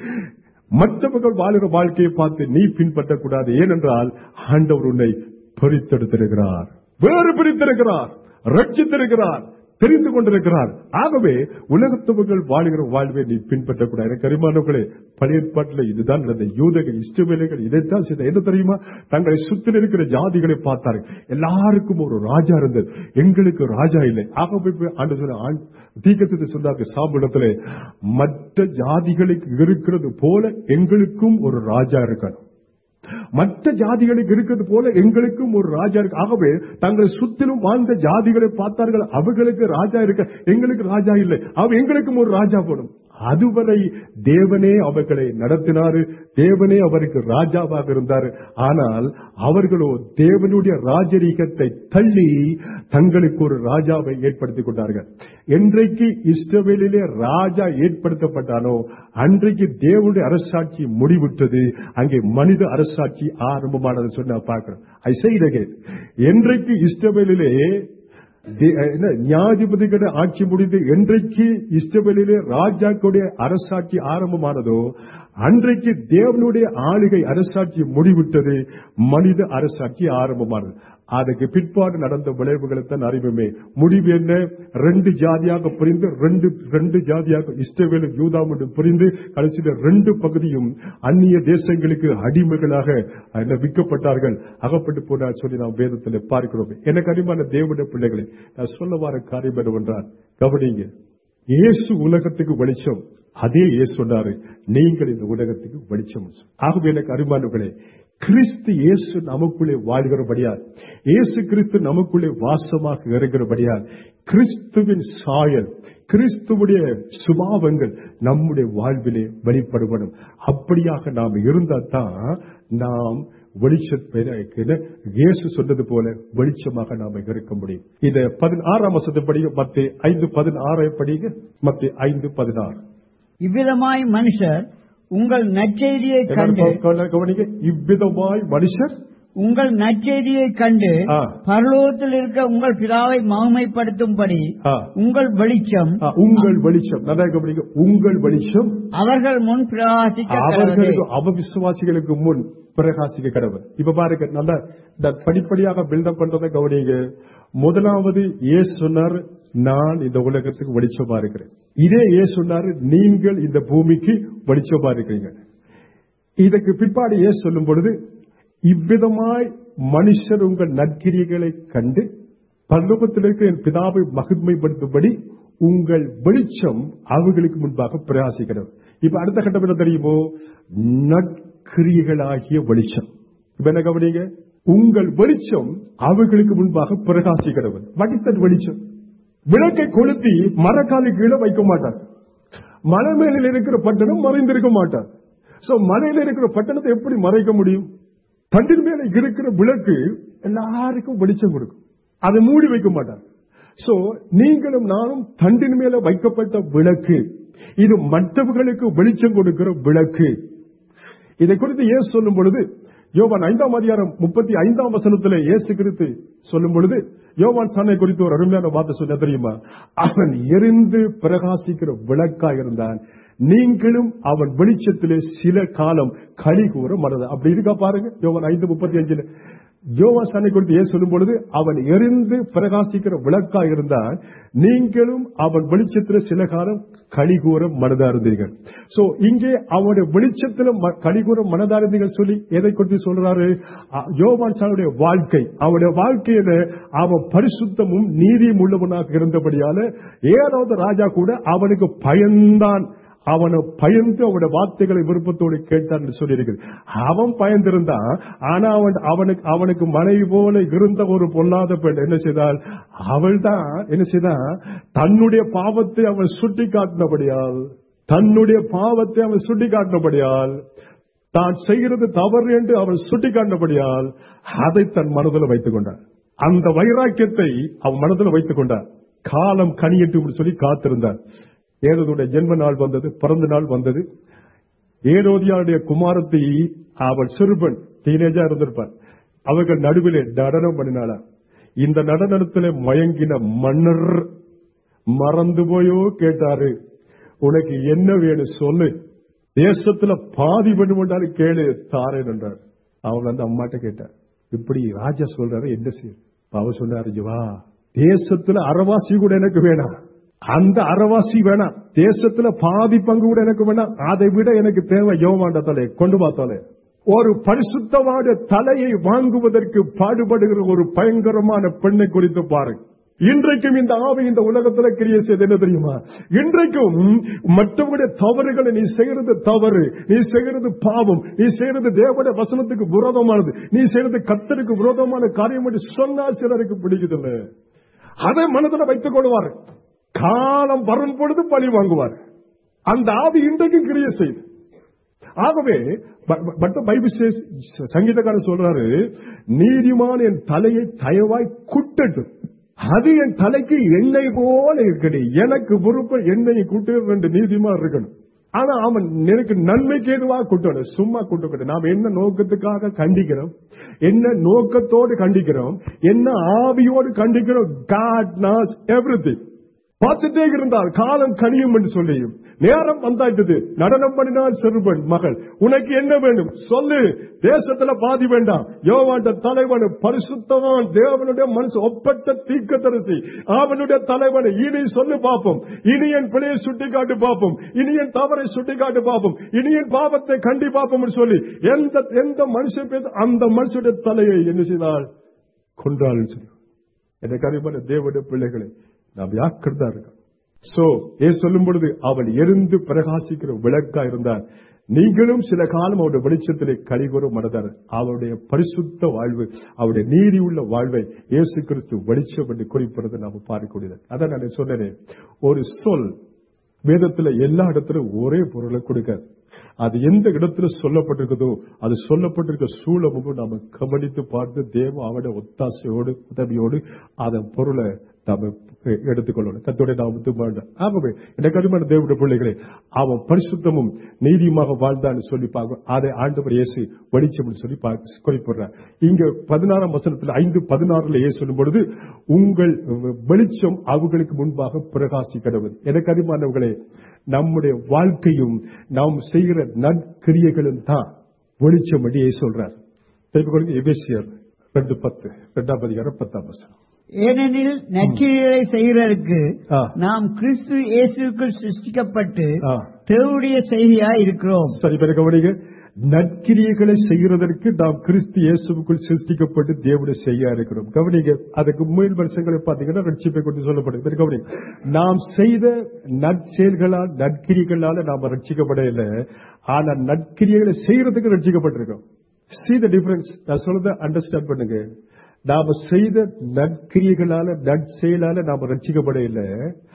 மற்றவர்கள் வாழுகிற வாழ்க்கையை பார்த்து நீ பின்பற்றக்கூடாது ஏனென்றால் ஆண்டவர் உன்னை பிரித்தெடுத்திருக்கிறார் வேறு பிரித்திருக்கிறார் ரட்சித்திருக்கிறார் தெரிந்து கொண்டிருக்கிறார் ஆகவே உலகத்தவர்கள் வாழுகிற வாழ்வை நீ பின்பற்றக்கூடாது எனக்கு அறிமானவர்களே பழைய ஏற்பாட்டில் இதுதான் நடந்த யூதர்கள் இஷ்டவேலைகள் இதைத்தான் செய்த என்ன தெரியுமா தங்களை சுற்றில் இருக்கிற ஜாதிகளை பார்த்தார்கள் எல்லாருக்கும் ஒரு ராஜா இருந்தது எங்களுக்கு ராஜா இல்லை ஆகவே போய் ஆண்டு சொன்ன ஆண் தீக்கத்தை சொன்னார்கள் சாப்பிடத்திலே மற்ற ஜாதிகளுக்கு இருக்கிறது போல எங்களுக்கும் ஒரு ராஜா இருக்கணும் மற்ற ஜாதிகளுக்கு இருக்கிறது போல எங்களுக்கும் ஒரு ராஜா இருக்கு ஆகவே தங்களை சுற்றிலும் வாழ்ந்த ஜாதிகளை பார்த்தார்கள் அவர்களுக்கு ராஜா இருக்க எங்களுக்கு ராஜா இல்லை அவ எங்களுக்கும் ஒரு ராஜா போடும் அதுவரை தேவனே அவர்களை நடத்தினாரு தேவனே அவருக்கு ராஜாவாக இருந்தார் ஆனால் அவர்களோ தேவனுடைய ராஜரீகத்தை தள்ளி தங்களுக்கு ஒரு ராஜாவை ஏற்படுத்திக் கொண்டார்கள் என்றைக்கு இஸ்ரவேலிலே ராஜா ஏற்படுத்தப்பட்டானோ அன்றைக்கு தேவனுடைய அரசாட்சி முடிவிட்டது அங்கே மனித அரசாட்சி ஆரம்பமானது சொன்ன பார்க்கிறோம் ஐ செய்தகே என்றைக்கு இஸ்ரவேலிலே தே- என்ன, நியாயாதிபதிகள ஆட்சி முடிந்து என்றைக்கு இஸ்ரவேலிலே ராஜாக்களுடைய அரசாட்சி ஆரம்பமானதோ அன்றைக்கு தேவனுடைய ஆளுகை அரசாட்சி முடிவிட்டது மனித அரசாட்சி ஆரம்பமானது அதுக்கு பிற்பாடு நடந்த விளைவுகளை தான் அறிவுமே முடிவு என்ன ரெண்டு ஜாதியாக பிரிந்து ரெண்டு ரெண்டு ஜாதியாக இஸ்ரவேலும் யூதாம் என்று பிரிந்து கடைசியில் ரெண்டு பகுதியும் அந்நிய தேசங்களுக்கு அடிமைகளாக என்ன விற்கப்பட்டார்கள் அகப்பட்டு போனார் சொல்லி நாம் வேதத்தில் பார்க்கிறோம் எனக்கு அறிமான தேவனுடைய பிள்ளைகளை நான் சொல்ல வர காரியம் என்னவென்றால் கவனிங்க இயேசு உலகத்துக்கு வெளிச்சம் அதே இயேசு சொன்னாரு நீங்கள் இந்த உலகத்துக்கு வெளிச்சம் ஆகவே எனக்கு அறிமானவர்களே கிறிஸ்து இயேசு நமக்குள்ளே வாழ்கிறபடியால் இயேசு கிறிஸ்து நமக்குள்ளே வாசமாக இருக்கிறபடியால் கிறிஸ்துவின் சாயல் கிறிஸ்துவுடைய சுபாவங்கள் நம்முடைய வாழ்விலே வெளிப்படுவடும் அப்படியாக நாம் இருந்தால் தான் நாம் வெளிச்சத்தை இயேசு சொன்னது போல வெளிச்சமாக நாம இருக்க முடியும் இத பதினாறாம் வசத்தை படிங்க மத்திய ஐந்து பதினாறை படிங்க மத்திய ஐந்து பதினாறு இவ்விதமாய் மனுஷர் உங்கள் நற்செய்தியை கண்டு எல்லாரும் கவனிங்க இவ்விதமாய் மனுஷர் உங்கள் நற்செய்தியை கண்டு ஆ. பரலோகத்தில் இருக்க உங்கள் பிதாவை மகிமைப்படுத்தும்படி ஆ. உங்கள் வெளிச்சம் ஆ, உங்கள் வெளிச்சம் நல்லா கவனிங்க உங்கள் வெளிச்சம் அவர்கள் முன் பிரகாசிக்க கடவுளே. அவர்களுக்கு அவவிசுவாசிகளுக்கு முன் பிரகாசிக்க கடவுள் இப்ப பாருங்க நல்லா இந்த படிப்படியாக பில்டப் பண்றதை கவனிங்க முதலாவது ஏசு சொன்னார் நான் இந்த உலகத்துக்கு வெளிச்சமா இருக்கிறேன் இதே ஏசு சொன்னாரு நீங்கள் இந்த பூமிக்கு வெளிச்சமா இருக்கிறீங்க இதற்கு பிற்பாடு ஏசு சொல்லும் பொழுது இவ்விதமாய் மனுஷர் உங்கள் நற்கிரியைகளை கண்டு பரலோகத்தில் இருக்கிற என் பிதாவை மகிமைப்படுத்தும்படி உங்கள் வெளிச்சம் அவர்களுக்கு முன்பாக பிரகாசிக்கிறது இப்ப அடுத்த கட்டம் என்ன தெரியுமோ நற்கிரியைகளாகிய வெளிச்சம் இப்ப என்ன கவனிங்க உங்கள் வெளிச்சம் அவர்களுக்கு முன்பாக பிரகாசிக்கிறது வடித்தன் வெளிச்சம் விளக்கை கொளுத்தி மரக்காலு கீழே வைக்க மாட்டார் மலை மேலில் இருக்கிற பட்டணம் மறைந்திருக்க மாட்டார் சோ மலையில இருக்கிற பட்டணத்தை எப்படி மறைக்க முடியும் தண்டின் மேல இருக்கிற விளக்கு எல்லாருக்கும் வெளிச்சம் கொடுக்கும் அதை மூடி வைக்க மாட்டார் சோ நீங்களும் நானும் தண்டின் மேல வைக்கப்பட்ட விளக்கு இது மற்றவர்களுக்கு வெளிச்சம் கொடுக்கிற விளக்கு இதை குறித்து இயேசு சொல்லும் பொழுது யோவான் ஐந்தாம் அதிகாரம் முப்பத்தி ஐந்தாம் வசனத்திலே இயேசு குறித்து சொல்லும் பொழுது யோவான் தன்னை குறித்து ஒரு அருமையான வார்த்தை சொன்ன தெரியுமா அவன் எரிந்து பிரகாசிக்கிற விளக்கா இருந்தான் நீங்களும் அவன் வெளிச்சத்திலே சில காலம் களி கூற மனது அப்படி இருக்கா பாருங்க யோவான் ஐந்து முப்பத்தி அஞ்சுல யோவான் தன்னை குறித்து ஏன் சொல்லும் பொழுது அவன் எரிந்து பிரகாசிக்கிற விளக்கா இருந்தான் நீங்களும் அவன் வெளிச்சத்துல சில காலம் கலிகூற மனதா இருந்தீர்கள் சோ இங்கே அவனுடைய வெளிச்சத்துல ம- கலிகூற மனதா இருந்தீர்கள் சொல்லி எதை குறித்து சொல்றாரு அ- யோவான் சாருடைய வாழ்க்கை அவனுடைய வாழ்க்கையில அவன் பரிசுத்தமும் நீதியும் உள்ளவனாக இருந்தபடியால ஏழாவது ராஜா கூட அவனுக்கு பயந்தான் அவனை பயந்து அவனுடைய வார்த்தைகளை விருப்பத்தோடு கேட்டான் என்று சொல்லியிருக்கிறது அவன் பயந்திருந்தான் ஆனா அவன் அவனுக்கு அவனுக்கு மனைவி போல இருந்த ஒரு பொல்லாத பெண் என்ன செய்தால் அவள் தான் என்ன செய்தான் தன்னுடைய பாவத்தை அவன் சுட்டி காட்டினபடியால் தன்னுடைய பாவத்தை அவன் சுட்டி காட்டினபடியால் தான் செய்கிறது தவறு என்று அவன் சுட்டி காட்டினபடியால் அதை தன் மனதில் வைத்துக் கொண்டான் அந்த வைராக்கியத்தை அவன் மனதில் வைத்துக் கொண்டான் காலம் கனியட்டும் என்று சொல்லி காத்திருந்தார் ஏதோடைய ஜென்ம நாள் வந்தது பிறந்த நாள் வந்தது ஏரோதியாருடைய குமாரத்தை அவள் சிறுபன் டீனேஜா இருந்திருப்பார் அவர்கள் நடுவிலே நடனம் பண்ணினாளா இந்த நடனத்திலே மயங்கின மன்னர் மறந்து போயோ கேட்டாரு உனக்கு என்ன வேணும் சொல்லு தேசத்துல பாதி வேணுமென்றாலும் கேளு தாரேன் என்றார் அவன் வந்து அம்மாட்ட கேட்டார் இப்படி ராஜா சொல்றாரு என்ன செய்யும் அவ சொன்னாரு "இங்க வா தேசத்துல அறவாசி கூட எனக்கு வேணாம் அந்த அறவாசி வேணாம் தேசத்துல பாதி பங்கு கூட எனக்கு வேணாம் அதை விட எனக்கு தேவை யோவாண்ட தலை கொண்டு பார்த்தாலே ஒரு பரிசுத்தமான தலையை வாங்குவதற்கு பாடுபடுகிற ஒரு பயங்கரமான பெண்ணை குறித்து பாருங்க இன்றைக்கும் இந்த ஆவி இந்த உலகத்துல கிரியை செய்து என்ன தெரியுமா இன்றைக்கும் மற்றவங்களுடைய தவறுகளை நீ செய்யறது தவறு நீ செய்யறது பாவம் நீ செய்யறது தேவனுடைய வசனத்துக்கு விரோதமானது நீ செய்யறது கத்தருக்கு விரோதமான காரியம் என்று சொன்னா சிலருக்கு பிடிக்குதில்ல அதை மனதில் வைத்துக் கொள்வார் காலம் வரும் பொழுது பழி வாங்குவார் அந்த ஆவி இன்றைக்கும் கிரியை செய்து ஆகவே பட் பைபிள் says, சங்கீதக்காரன் சொல்றாரு நீதிமான் என் தலையை தயவாய் குட்டட்டும் அது என் தலைக்கு எண்ணெய் போல இருக்கணும் எனக்கு பொறுப்பு எண்ணெய் குட்டு ரெண்டு நீதிமான் இருக்கணும் ஆனா அவன் எனக்கு நன்மைக்கு எதுவாக குட்டணும் சும்மா குட்டக்கூடாது நாம் என்ன நோக்கத்துக்காக கண்டிக்கிறோம் என்ன நோக்கத்தோடு கண்டிக்கிறோம் என்ன ஆவியோடு கண்டிக்கிறோம் காட் நாஸ் எவ்ரிதிங் பார்த்துட்டே இருந்தால் காலம் கனியும் என்று சொல்லியும் நேரம் வந்தாயிட்டது நடனம் பண்ணினால் சிறுபன் மகள் உனக்கு என்ன வேண்டும் சொல்லு தேசத்துல பாதி வேண்டாம் யோவாண்ட தலைவன் பரிசுத்தவான் தேவனுடைய மனசு ஒப்பட்ட தீர்க்கதரிசி அவனுடைய தலைவன் இனி சொல்லு பார்ப்போம் இனி என் பிழையை சுட்டி காட்டு பார்ப்போம் இனி என் தவறை சுட்டி காட்டு பார்ப்போம் இனி என் பாவத்தை கண்டி பார்ப்போம் சொல்லி எந்த எந்த மனுஷன் பேச அந்த மனுஷனுடைய தலையை என்ன செய்தால் கொன்றாள் சொல்லி எனக்கு அறிவான தேவனுடைய பிள்ளைகளை நாம் யாக்கிரதா இருக்கோம் சோ ஏ சொல்லும் பொழுது அவள் எரிந்து பிரகாசிக்கிற விளக்கா இருந்தார் நீங்களும் சில காலம் அவருடைய வெளிச்சத்திலே கழிவுறும் மனதார் அவருடைய பரிசுத்த வாழ்வு அவருடைய நீதி உள்ள வாழ்வை இயேசு கிறிஸ்து வெளிச்சம் என்று குறிப்பிடுறது நாம பார்க்கக்கூடியது அதான் நான் சொன்னேனே ஒரு சொல் வேதத்துல எல்லா இடத்திலும் ஒரே பொருளை கொடுக்காது அது எந்த இடத்துல சொல்லப்பட்டிருக்குதோ அது சொல்லப்பட்டிருக்க சூழமும் நாம கவனித்து பார்த்து தேவ அவட ஒத்தாசையோடு உதவியோடு அதன் பொருளை நாம எடுத்துக்கொள்ளணும் கத்தோட நாமத்து வேண்டாம் ஆகவே எனக்கு அருமையான தேவனுடைய பிள்ளைகளே அவன் பரிசுத்தமும் நீதியுமாக வாழ்ந்தான்னு சொல்லி பார்க்க அதை ஆண்டவர் இயேசு வெளிச்சம் சொல்லி பார்க்க- குறிப்பிடுறார் இங்க பதினாறாம் வசனத்தில் ஐந்து பதினாறுல இயேசு சொல்லும் பொழுது உங்கள் வெளிச்சம் அவர்களுக்கு முன்பாக பிரகாசிக்கிறது எனக்கு அதிகமானவர்களே நம்முடைய வாழ்க்கையும் நாம் செய்கிற நற்கிரியைகளும் தான் வெளிச்சம் என்று இயேசு சொல்றார் திருப்பிக் எபேசியர் ரெண்டு பத்து ரெண்டாம் அதிகாரம் பத்தாம் வசனம் ஏனெனில் நற்கிரிகளை செய்கிறதற்கு ஆ. நாம் கிறிஸ்து இயேசுக்குள் சிருஷ்டிக்கப்பட்டு ஆ. தேவனுடைய செய்தியாய் இருக்கிறோம் சரி பிறகு கவனிங்க நற்கிரியைகளை செய்கிறதற்கு நாம் கிறிஸ்து இயேசுக்குள் சிருஷ்டிக்கப்பட்டு தேவனுடைய செய்ய இருக்கிறோம் கவனிங்க அதுக்கு மேல் வருஷங்களை பார்த்தீங்கன்னா ரட்சிப்பை கொண்டு சொல்லப்படும் பிறகு கவனிங்க நாம் செய்த நற்செயல்களால் நற்கிரிகளால நாம ரட்சிக்கப்படவில்லை ஆனா நற்கிரியைகளை செய்யறதுக்கு ரட்சிக்கப்பட்டிருக்கோம் see the difference நான் சொல்றத அண்டர்ஸ்டாண்ட் பண்ணுங்க நாம செய்த நற்கிரியைகளால நற்செயலால நாம ரட்சிக்கப்படவில்லை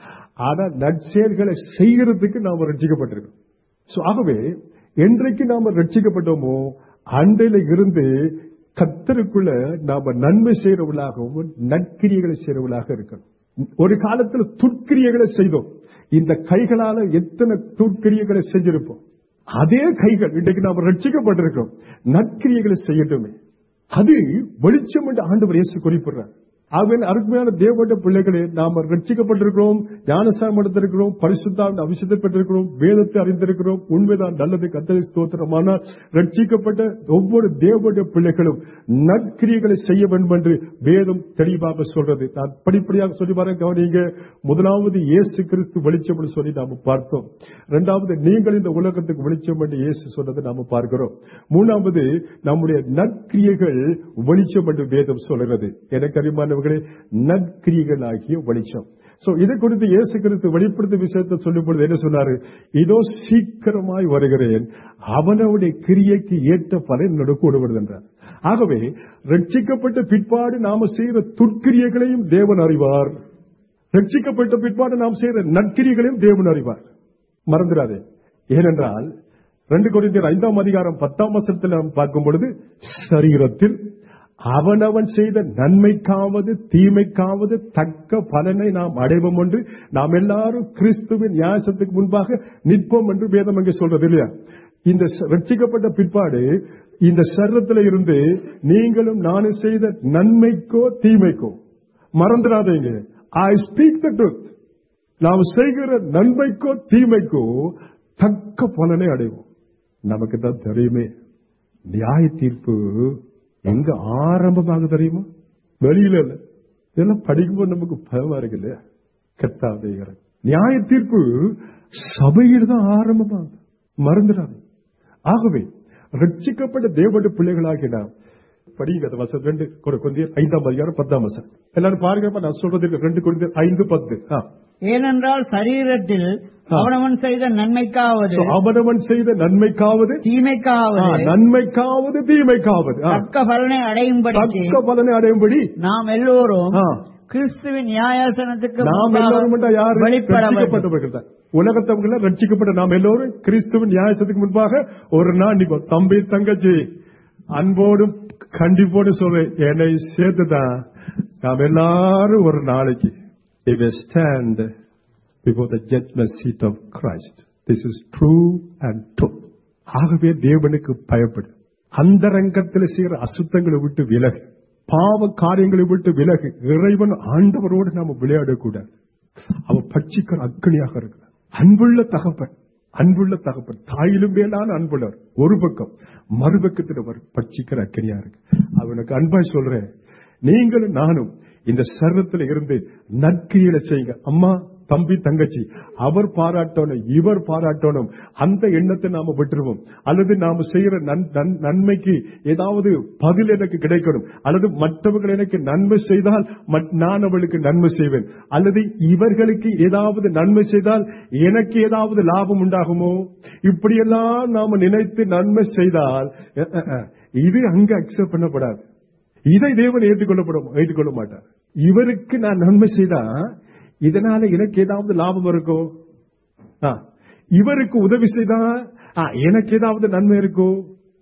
ஆனா நற்செயல்களை செய்யறதுக்கு நாம ரட்சிக்கப்பட்டிருக்கோம் So, ஆகவே என்றைக்கு நாம ரட்சிக்கப்பட்டோமோ அண்டையில இருந்து கத்தருக்குள்ள நாம நன்மை செய்யறவர்களாகவும் நற்கிரியைகளை செய்யறவர்களாக இருக்கணும் ஒரு காலத்துல துட்கிரியைகளை செய்தோம் இந்த கைகளால எத்தனை துட்கிரியைகளை செஞ்சிருப்போம் அதே கைகள் இன்றைக்கு நாம ரட்சிக்கப்பட்டிருக்கிறோம் நற்கிரியைகளை செய்யட்டுமே அது வெளிச்சம் என்று ஆண்டவர் இயேசு குறிப்பிடுறார் அவன் அருமையான தேவனுடைய பிள்ளைகளே நாம ரட்சிக்கப்பட்டிருக்கிறோம் ஞானசாரம் எடுத்திருக்கிறோம் பரிசுத்தான் அபிஷேகத்தை பெற்றிருக்கிறோம் வேதத்தை அறிந்திருக்கிறோம் உண்மைதான் நல்லது கத்தரி ஸ்தோத்திரம் ஆனால் ரட்சிக்கப்பட்ட ஒவ்வொரு தேவனுடைய பிள்ளைகளும் நற்கிரியைகளை செய்ய வேண்டும் என்று வேதம் தெளிவாக சொல்றது நான் படிப்படியாக சொல்லி வர கவனிங்க முதலாவது இயேசு கிறிஸ்து வெளிச்சம் என்று சொல்லி நாம பார்த்தோம் இரண்டாவது நீங்கள் இந்த உலகத்துக்கு வெளிச்சம் என்று இயேசு சொன்னதை நாம பார்க்கிறோம் மூணாவது நம்முடைய நற்கிரியைகள் வெளிச்சம் என்று வேதம் சொல்கிறது எனக்கு அறிமானவர்களே நற்கிரியைகள் ஆகிய வெளிச்சம் சோ இதை குறித்து இயேசு கிறிஸ்து வெளிப்படுத்த விஷயத்தை சொல்லும் பொழுது என்ன சொன்னாரு இதோ சீக்கிரமாய் வருகிறேன் அவனவுடைய கிரியைக்கு ஏற்ற பலன் நடுக்கூடுவது என்றார் ஆகவே ரட்சிக்கப்பட்ட பிற்பாடு நாம செய்கிற துட்கிரியைகளையும் தேவன் அறிவார் ரட்சிக்கப்பட்ட பிற்பாடு நாம் செய்கிற நற்கிரியைகளையும் தேவன் அறிவார் மறந்துடாதே ஏனென்றால் ரெண்டு கொரிந்தியர் ஐந்தாம் அதிகாரம் பத்தாம் வசனத்தில் நாம் பார்க்கும் பொழுது சரீரத்தில் அவனவன் செய்த நன்மைக்காவது தீமைக்காவது தக்க பலனை நாம் அடைவோம் என்று நாம் எல்லாரும் கிறிஸ்துவின் நியாசத்துக்கு முன்பாக நிற்போம் என்று வேதம் அங்கே சொல்றது இல்லையா இந்த ச- ரட்சிக்கப்பட்ட பிற்பாடு இந்த சரீரத்தில் இருந்து நீங்களும் நானும் செய்த நன்மைக்கோ தீமைக்கோ மறந்துடாதீங்க ஐ ஸ்பீக் த ட்ரூத் நாம் செய்கிற நன்மைக்கோ தீமைக்கோ தக்க பலனை அடைவோம் நமக்கு தான் தெரியுமே நியாய தீர்ப்பு எங்க ஆரம்பமாக தெரியுமா வெளியில இல்ல இதெல்லாம் படிக்கும்போது நமக்கு பயமா இருக்கு இல்லையா கத்தாதேகிறேன் நியாய தீர்ப்பு சபையில் தான் ஆரம்பமாகுது மறந்துடாது ஆகவே ரட்சிக்கப்பட்ட தேவனுடைய பிள்ளைகளாகிய நாம் படிங்க அந்த வசனம் ரெண்டு கொ- கொரிந்தியர் ஐந்தாம் அதிகாரம் பத்தாம் வசனம் எல்லாரும் பாருங்க நான் சொல்றது ரெண்டு கொரிந்தியர் ஐந்து பத்து ஆ. ஏனென்றால் சரீரத்தில் அவனவன் செய்த நன்மைக்காவது So, அவனவன் செய்த நன்மைக்காவது ஆ, தீமைக்காவது நன்மைக்காவது தீமைக்காவது ஆ. தக்க பலனை அடையும்படி தக்க பலனை அடையும்படி நாம் எல்லோரும் ஆ. கிறிஸ்துவின் நியாயாசனத்துக்கு நாம் முன்பாக எல்லாரும் மட்டும் யாரு வெளிப்பட வேண்டும். ரட்சிக்கப்பட்டவர்கள் தான் உலகத்தவங்கள ரட்சிக்கப்பட்ட நாம் எல்லோரும் கிறிஸ்துவின் நியாயத்துக்கு முன்பாக ஒரு நாள் நிற்போம் தம்பி தங்கச்சி அன்போடும் கண்டிப்போடு சொல்றேன் என்னை சேர்த்துதான் நாம் எல்லாரும் ஒரு நாளைக்கு if we stand before the judgment seat of Christ this is true and true ஆகவே தேவனுக்கு பயப்படு அந்தரங்கத்தில் செய்கிற அசுத்தங்களை விட்டு விலகு பாவ காரியங்களை விட்டு விலகு இறைவன் ஆண்டவரோடு நாம விளையாடக்கூடாது அவன் பட்சிக்கிற அக்னியாக இருக்கிறார் அன்புள்ள தகப்பன் அன்புள்ள தகப்பன் தாயிலும் மேலான அன்புள்ளவர் ஒரு பக்கம் மறுபக்கத்தில் அவர் பட்சிக்கிற அக்கனியா இருக்கு அவனுக்கு அன்பாய் சொல்றேன் நீங்களும் நானும் இந்த சர்வத்தில் இருந்து நற்கிரியில செய்யுங்க அம்மா தம்பி தங்கச்சி அவர் பாராட்டணும் இவர் பாராட்டணும் அந்த எண்ணத்தை நாம விட்டுருவோம் அல்லது நாம செய்யற நன்- நன்- நன்மைக்கு ஏதாவது பதில் எனக்கு கிடைக்கணும் அல்லது மற்றவர்கள் எனக்கு நன்மை செய்தால் மட்- நான் அவளுக்கு நன்மை செய்வேன் அல்லது இவர்களுக்கு ஏதாவது நன்மை செய்தால் எனக்கு ஏதாவது லாபம் உண்டாகுமோ இப்படியெல்லாம் நாம நினைத்து நன்மை செய்தால் அஹ், அஹ், அஹ், இது அங்க அக்செப்ட் பண்ணப்படாது இதை தேவன் ஏற்றுக்கொள்ளப்பட ஏற்றுக்கொள்ள மாட்டார் இவருக்கு நான் நன்மை செய்தா இதனால எனக்கு ஏதாவது லாபம் இருக்கும் ஆ, இவருக்கு உதவி செய்தா ஆ, எனக்கு ஏதாவது நன்மை இருக்கும்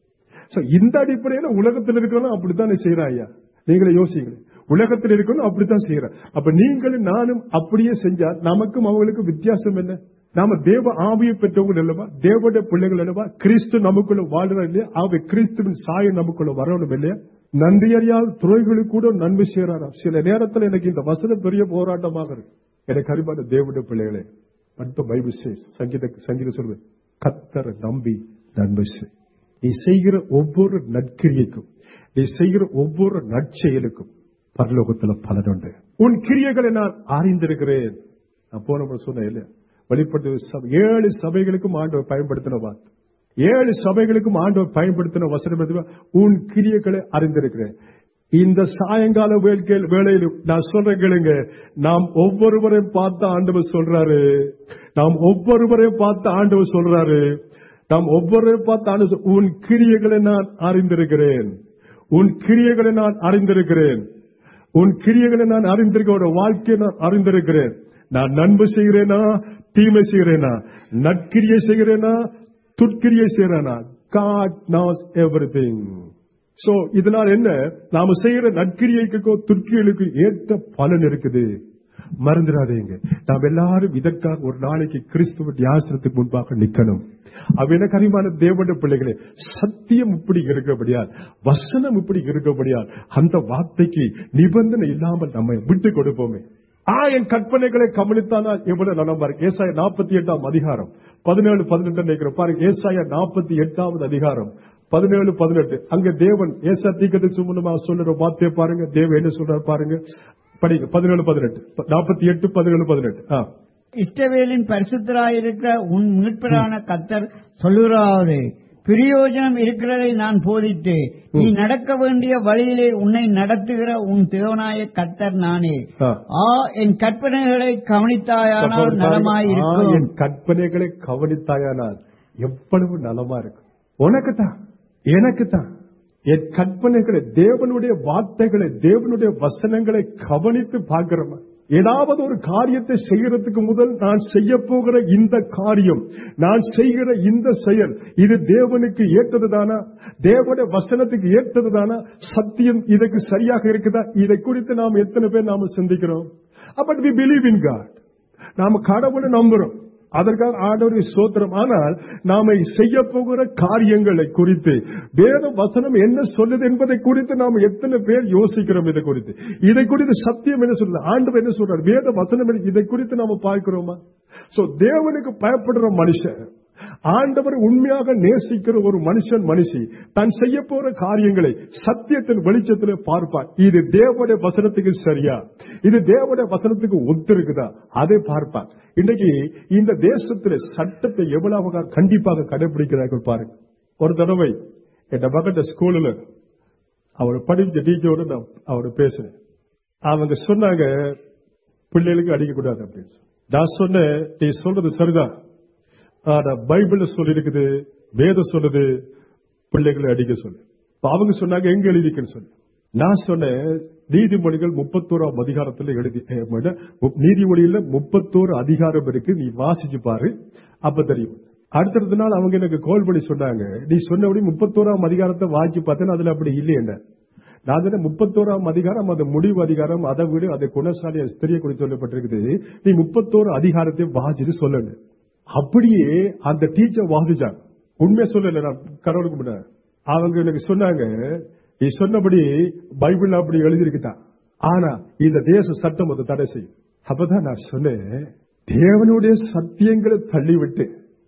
So, இந்த அடிப்படையில உலகத்தில் இருக்கிறவங்க அப்படித்தானே செய்யறான் ஐயா நீங்களே யோசிங்க உலகத்தில் இருக்கணும் அப்படித்தான் செய்யறேன் அப்ப நீங்களும் நானும் அப்படியே செஞ்சா நமக்கும் அவங்களுக்கும் வித்தியாசம் என்ன நாம தேவ ஆவியை பெற்றவங்க அல்லவா தேவனுடைய பிள்ளைகள் அல்லவா கிறிஸ்து நமக்குள்ள வாழ்றா இல்லையா ஆகவே கிறிஸ்துவின் சாயம் நமக்குள்ள வரணும் இல்லையா நன்றி அறியாத துறைகளுக்கு கூட நன்மை செய்யறாராம் சில நேரத்தில் எனக்கு இந்த வசனம் பெரிய போராட்டமாக இருக்கு எனக்கு அறிவான தேவனுடைய பிள்ளைகளே மட்டும் பைபிள் சே சங்கீத சங்கீத சொல்வேன் கத்தரை நம்பி நன்மை செய் நீ செய்கிற ஒவ்வொரு நற்கிரியைக்கும் நீ செய்கிற ஒவ்வொரு நற்செயலுக்கும் பரலோகத்துல பலனுண்டு உன் கிரியைகளை நான் அறிந்திருக்கிறேன் நான் போன முறை சொன்னேன் இல்லையா வெளிப்பட்டு சபை- ஏழு சபைகளுக்கும் ஆண்டவர் பயன்படுத்தின வார்த்தை ஏழு சபைகளுக்கும் ஆண்டவர் பயன்படுத்தின வசனம் எதுவா? உன் கிரியைகளை அறிந்திருக்கிறேன் இந்த சாயங்கால வேட்கையில் வேளையிலும் நான் சொல்றேன் கேளுங்க நாம் ஒவ்வொருவரையும் பார்த்து ஆண்டவர் சொல்றாரு நாம் ஒவ்வொருவரையும் பார்த்து ஆண்டவர் சொல்றாரு நாம் ஒவ்வொருவரையும் பார்த்து ஆண்டவர் சொல்- உன் கிரியைகளை நான் அறிந்திருக்கிறேன் உன் கிரியைகளை நான் அறிந்திருக்கிறேன் உன் கிரியைகளை நான் அறிந்திருக்க ஒரு வாழ்க்கையை நான் அறிந்திருக்கிறேன் நான் நன்மை செய்கிறேனா தீமை செய்கிறேனா நற்கிரியை செய்கிறேனா துட்கிரியை செய்கிறேனா God knows everything சோ இதனால் என்ன நாம செய்யற நற்கிரியைக்கோ துர்க்கியலுக்கு ஏற்ற பலன் இருக்குது மறந்துடாதீங்க நாம் எல்லாரும் இதற்காக ஒரு நாளைக்கு கிறிஸ்துவ தியாசனத்துக்கு முன்பாக நிக்கணும் அவன கரிமான தேவனுடைய பிள்ளைகளே சத்தியம் இப்படி இருக்கபடியால் வசனம் இப்படி இருக்கபடியால் அந்த வார்த்தைக்கு நிபந்தனை இல்லாமல் நம்ம விட்டு கொடுப்போமே ஆ என் கற்பனைகளை கவனித்தானால் எவ்வளவு நலம் பாருங்க ஏசாய நாற்பத்தி எட்டாம் அதிகாரம் பதினேழு பதினெட்டு நினைக்கிறேன் பாருங்க ஏசாய நாற்பத்தி எட்டாவது அதிகாரம் பதினேழு பதினெட்டு அங்க தேவன் ஏசா தீக்கத்தை சுமூலமா சொல்லுற வார்த்தையை பாருங்க தேவன் என்ன சொல்றாரு பாருங்க படிங்க பதினேழு பதினெட்டு நாற்பத்தி எட்டு பதினேழு பதினெட்டு ஆ. இஷ்டவேலின் பரிசுத்தராயிருக்கிற உன் மீட்பரான கத்தர் சொல்லுகிறாரே பிரயோஜனம் இருக்கிறதை நான் போதித்து நீ நடக்க வேண்டிய வழியிலே உன்னை நடத்துகிற உன் தேவனாய கத்தர் நானே ஆ. ஆ என் கற்பனைகளை கவனித்தாயானால் ஆ, நலமாயிருக்கும் என் கற்பனைகளை கவனித்தாயானால் எவ்வளவு நலமா இருக்கும் உனக்கு தான் எனக்கு தான் என் கற்பனைகளை தேவனுடைய வார்த்தைகளை தேவனுடைய வசனங்களை கவனித்து பார்க்கிறோமா ஏதாவது ஒரு காரியத்தை செய்யறதுக்கு முதல் நான் செய்ய போகிற இந்த காரியம் நான் செய்கிற இந்த செயல் இது தேவனுக்கு ஏற்றதுதானா தேவனுடைய வசனத்துக்கு ஏற்றதுதானா சத்தியம் இதற்கு சரியாக இருக்குதா இதை குறித்து நாம் எத்தனை பேர் நாம சிந்திக்கிறோம் but we believe in God நாம கடவுளை நம்புறோம் அதற்காக ஆண்டவரை சோத்திரம் ஆனால் நாம செய்ய போகிற காரியங்களை குறித்து வேத வசனம் என்ன சொல்லுது என்பதை குறித்து நாம் எத்தனை பேர் யோசிக்கிறோம் இதை குறித்து இதை குறித்து சத்தியம் என்ன சொல்லுது ஆண்டவர் என்ன சொல்றார் வேத வசனம் என்ன- இதை குறித்து நாம பார்க்கிறோமா சோ தேவனுக்கு பயப்படுற மனுஷன் ஆண்டவர் உண்மையாக நேசிக்கிற ஒரு மனுஷன் மனுஷி தான் செய்ய போற காரியங்களை சத்தியத்தின் வெளிச்சத்தில் பார்ப்பார் இது தேவனுடைய வசனத்துக்கு சரியா இது தேவனுடைய வசனத்துக்கு ஒத்திருக்குதா அதை பார்ப்பார் இன்னைக்கு இந்த தேசத்துல சட்டத்தை எவ்வளவு கண்டிப்பாக கடைபிடிக்கிறார்கள் பாருங்க ஒரு தடவை என் மகன் ஸ்கூல்ல அவர் படிச்ச டீச்சரோட நான் அவரை பேசினேன் அவங்க சொன்னாங்க பிள்ளைகளுக்கு அடிக்கக்கூடாது அப்படின்னு சொல்லி. நான் சொன்னேன் நீ சொல்றது சரிதான் ஆனா பைபிள்ல சொல்லி இருக்குது வேதம் சொல்லுது பிள்ளைகளை அடிக்க சொல்லு இப்ப அவங்க சொன்னாங்க எங்க எழுதிக்கன்னு சொல்லு நான் சொன்னேன் நீதிமொழிகள் முப்பத்தோராம் அதிகாரத்துல எழுதி அஹ், மன- மு- நீதிமொழியில முப்பத்தோரு அதிகாரம் இருக்கு நீ வாசிச்சு பாரு அப்ப தெரியும் அடுத்த நாள் அவங்க எனக்கு கால் பண்ணி சொன்னாங்க நீ சொன்னபடி முப்பத்தோராம் அதிகாரத்தை வாசிச்சு பார்த்தேன்னா அதுல அப்படி இல்லையே நான் சொன்னேன் முப்பத்தோராம் அதிகாரம் அந்த முடிவு அதிகாரம் அதை விட அதை குணசாலி ஸ்திரியை குறித்து சொல்லப்பட்டிருக்குது நீ முப்பத்தோரு அதிகாரத்தை வாசிச்சு சொல்லணும் அப்படியே அந்த டீச்சர் வாசிச்சாங்க உண்மையை சொல்லல நான் கடவுளுக்கு முன்னாடி அவங்க எனக்கு சொன்னாங்க நீ சொன்னபடி பைபிள் அப்படி எழுதியிருக்குதான் ஆனா இந்த தேச சட்டம் அதை தடை செய்யும் அப்பதான் நான் சொன்னேன் தேவனுடைய சத்தியங்களை தள்ளிவிட்டு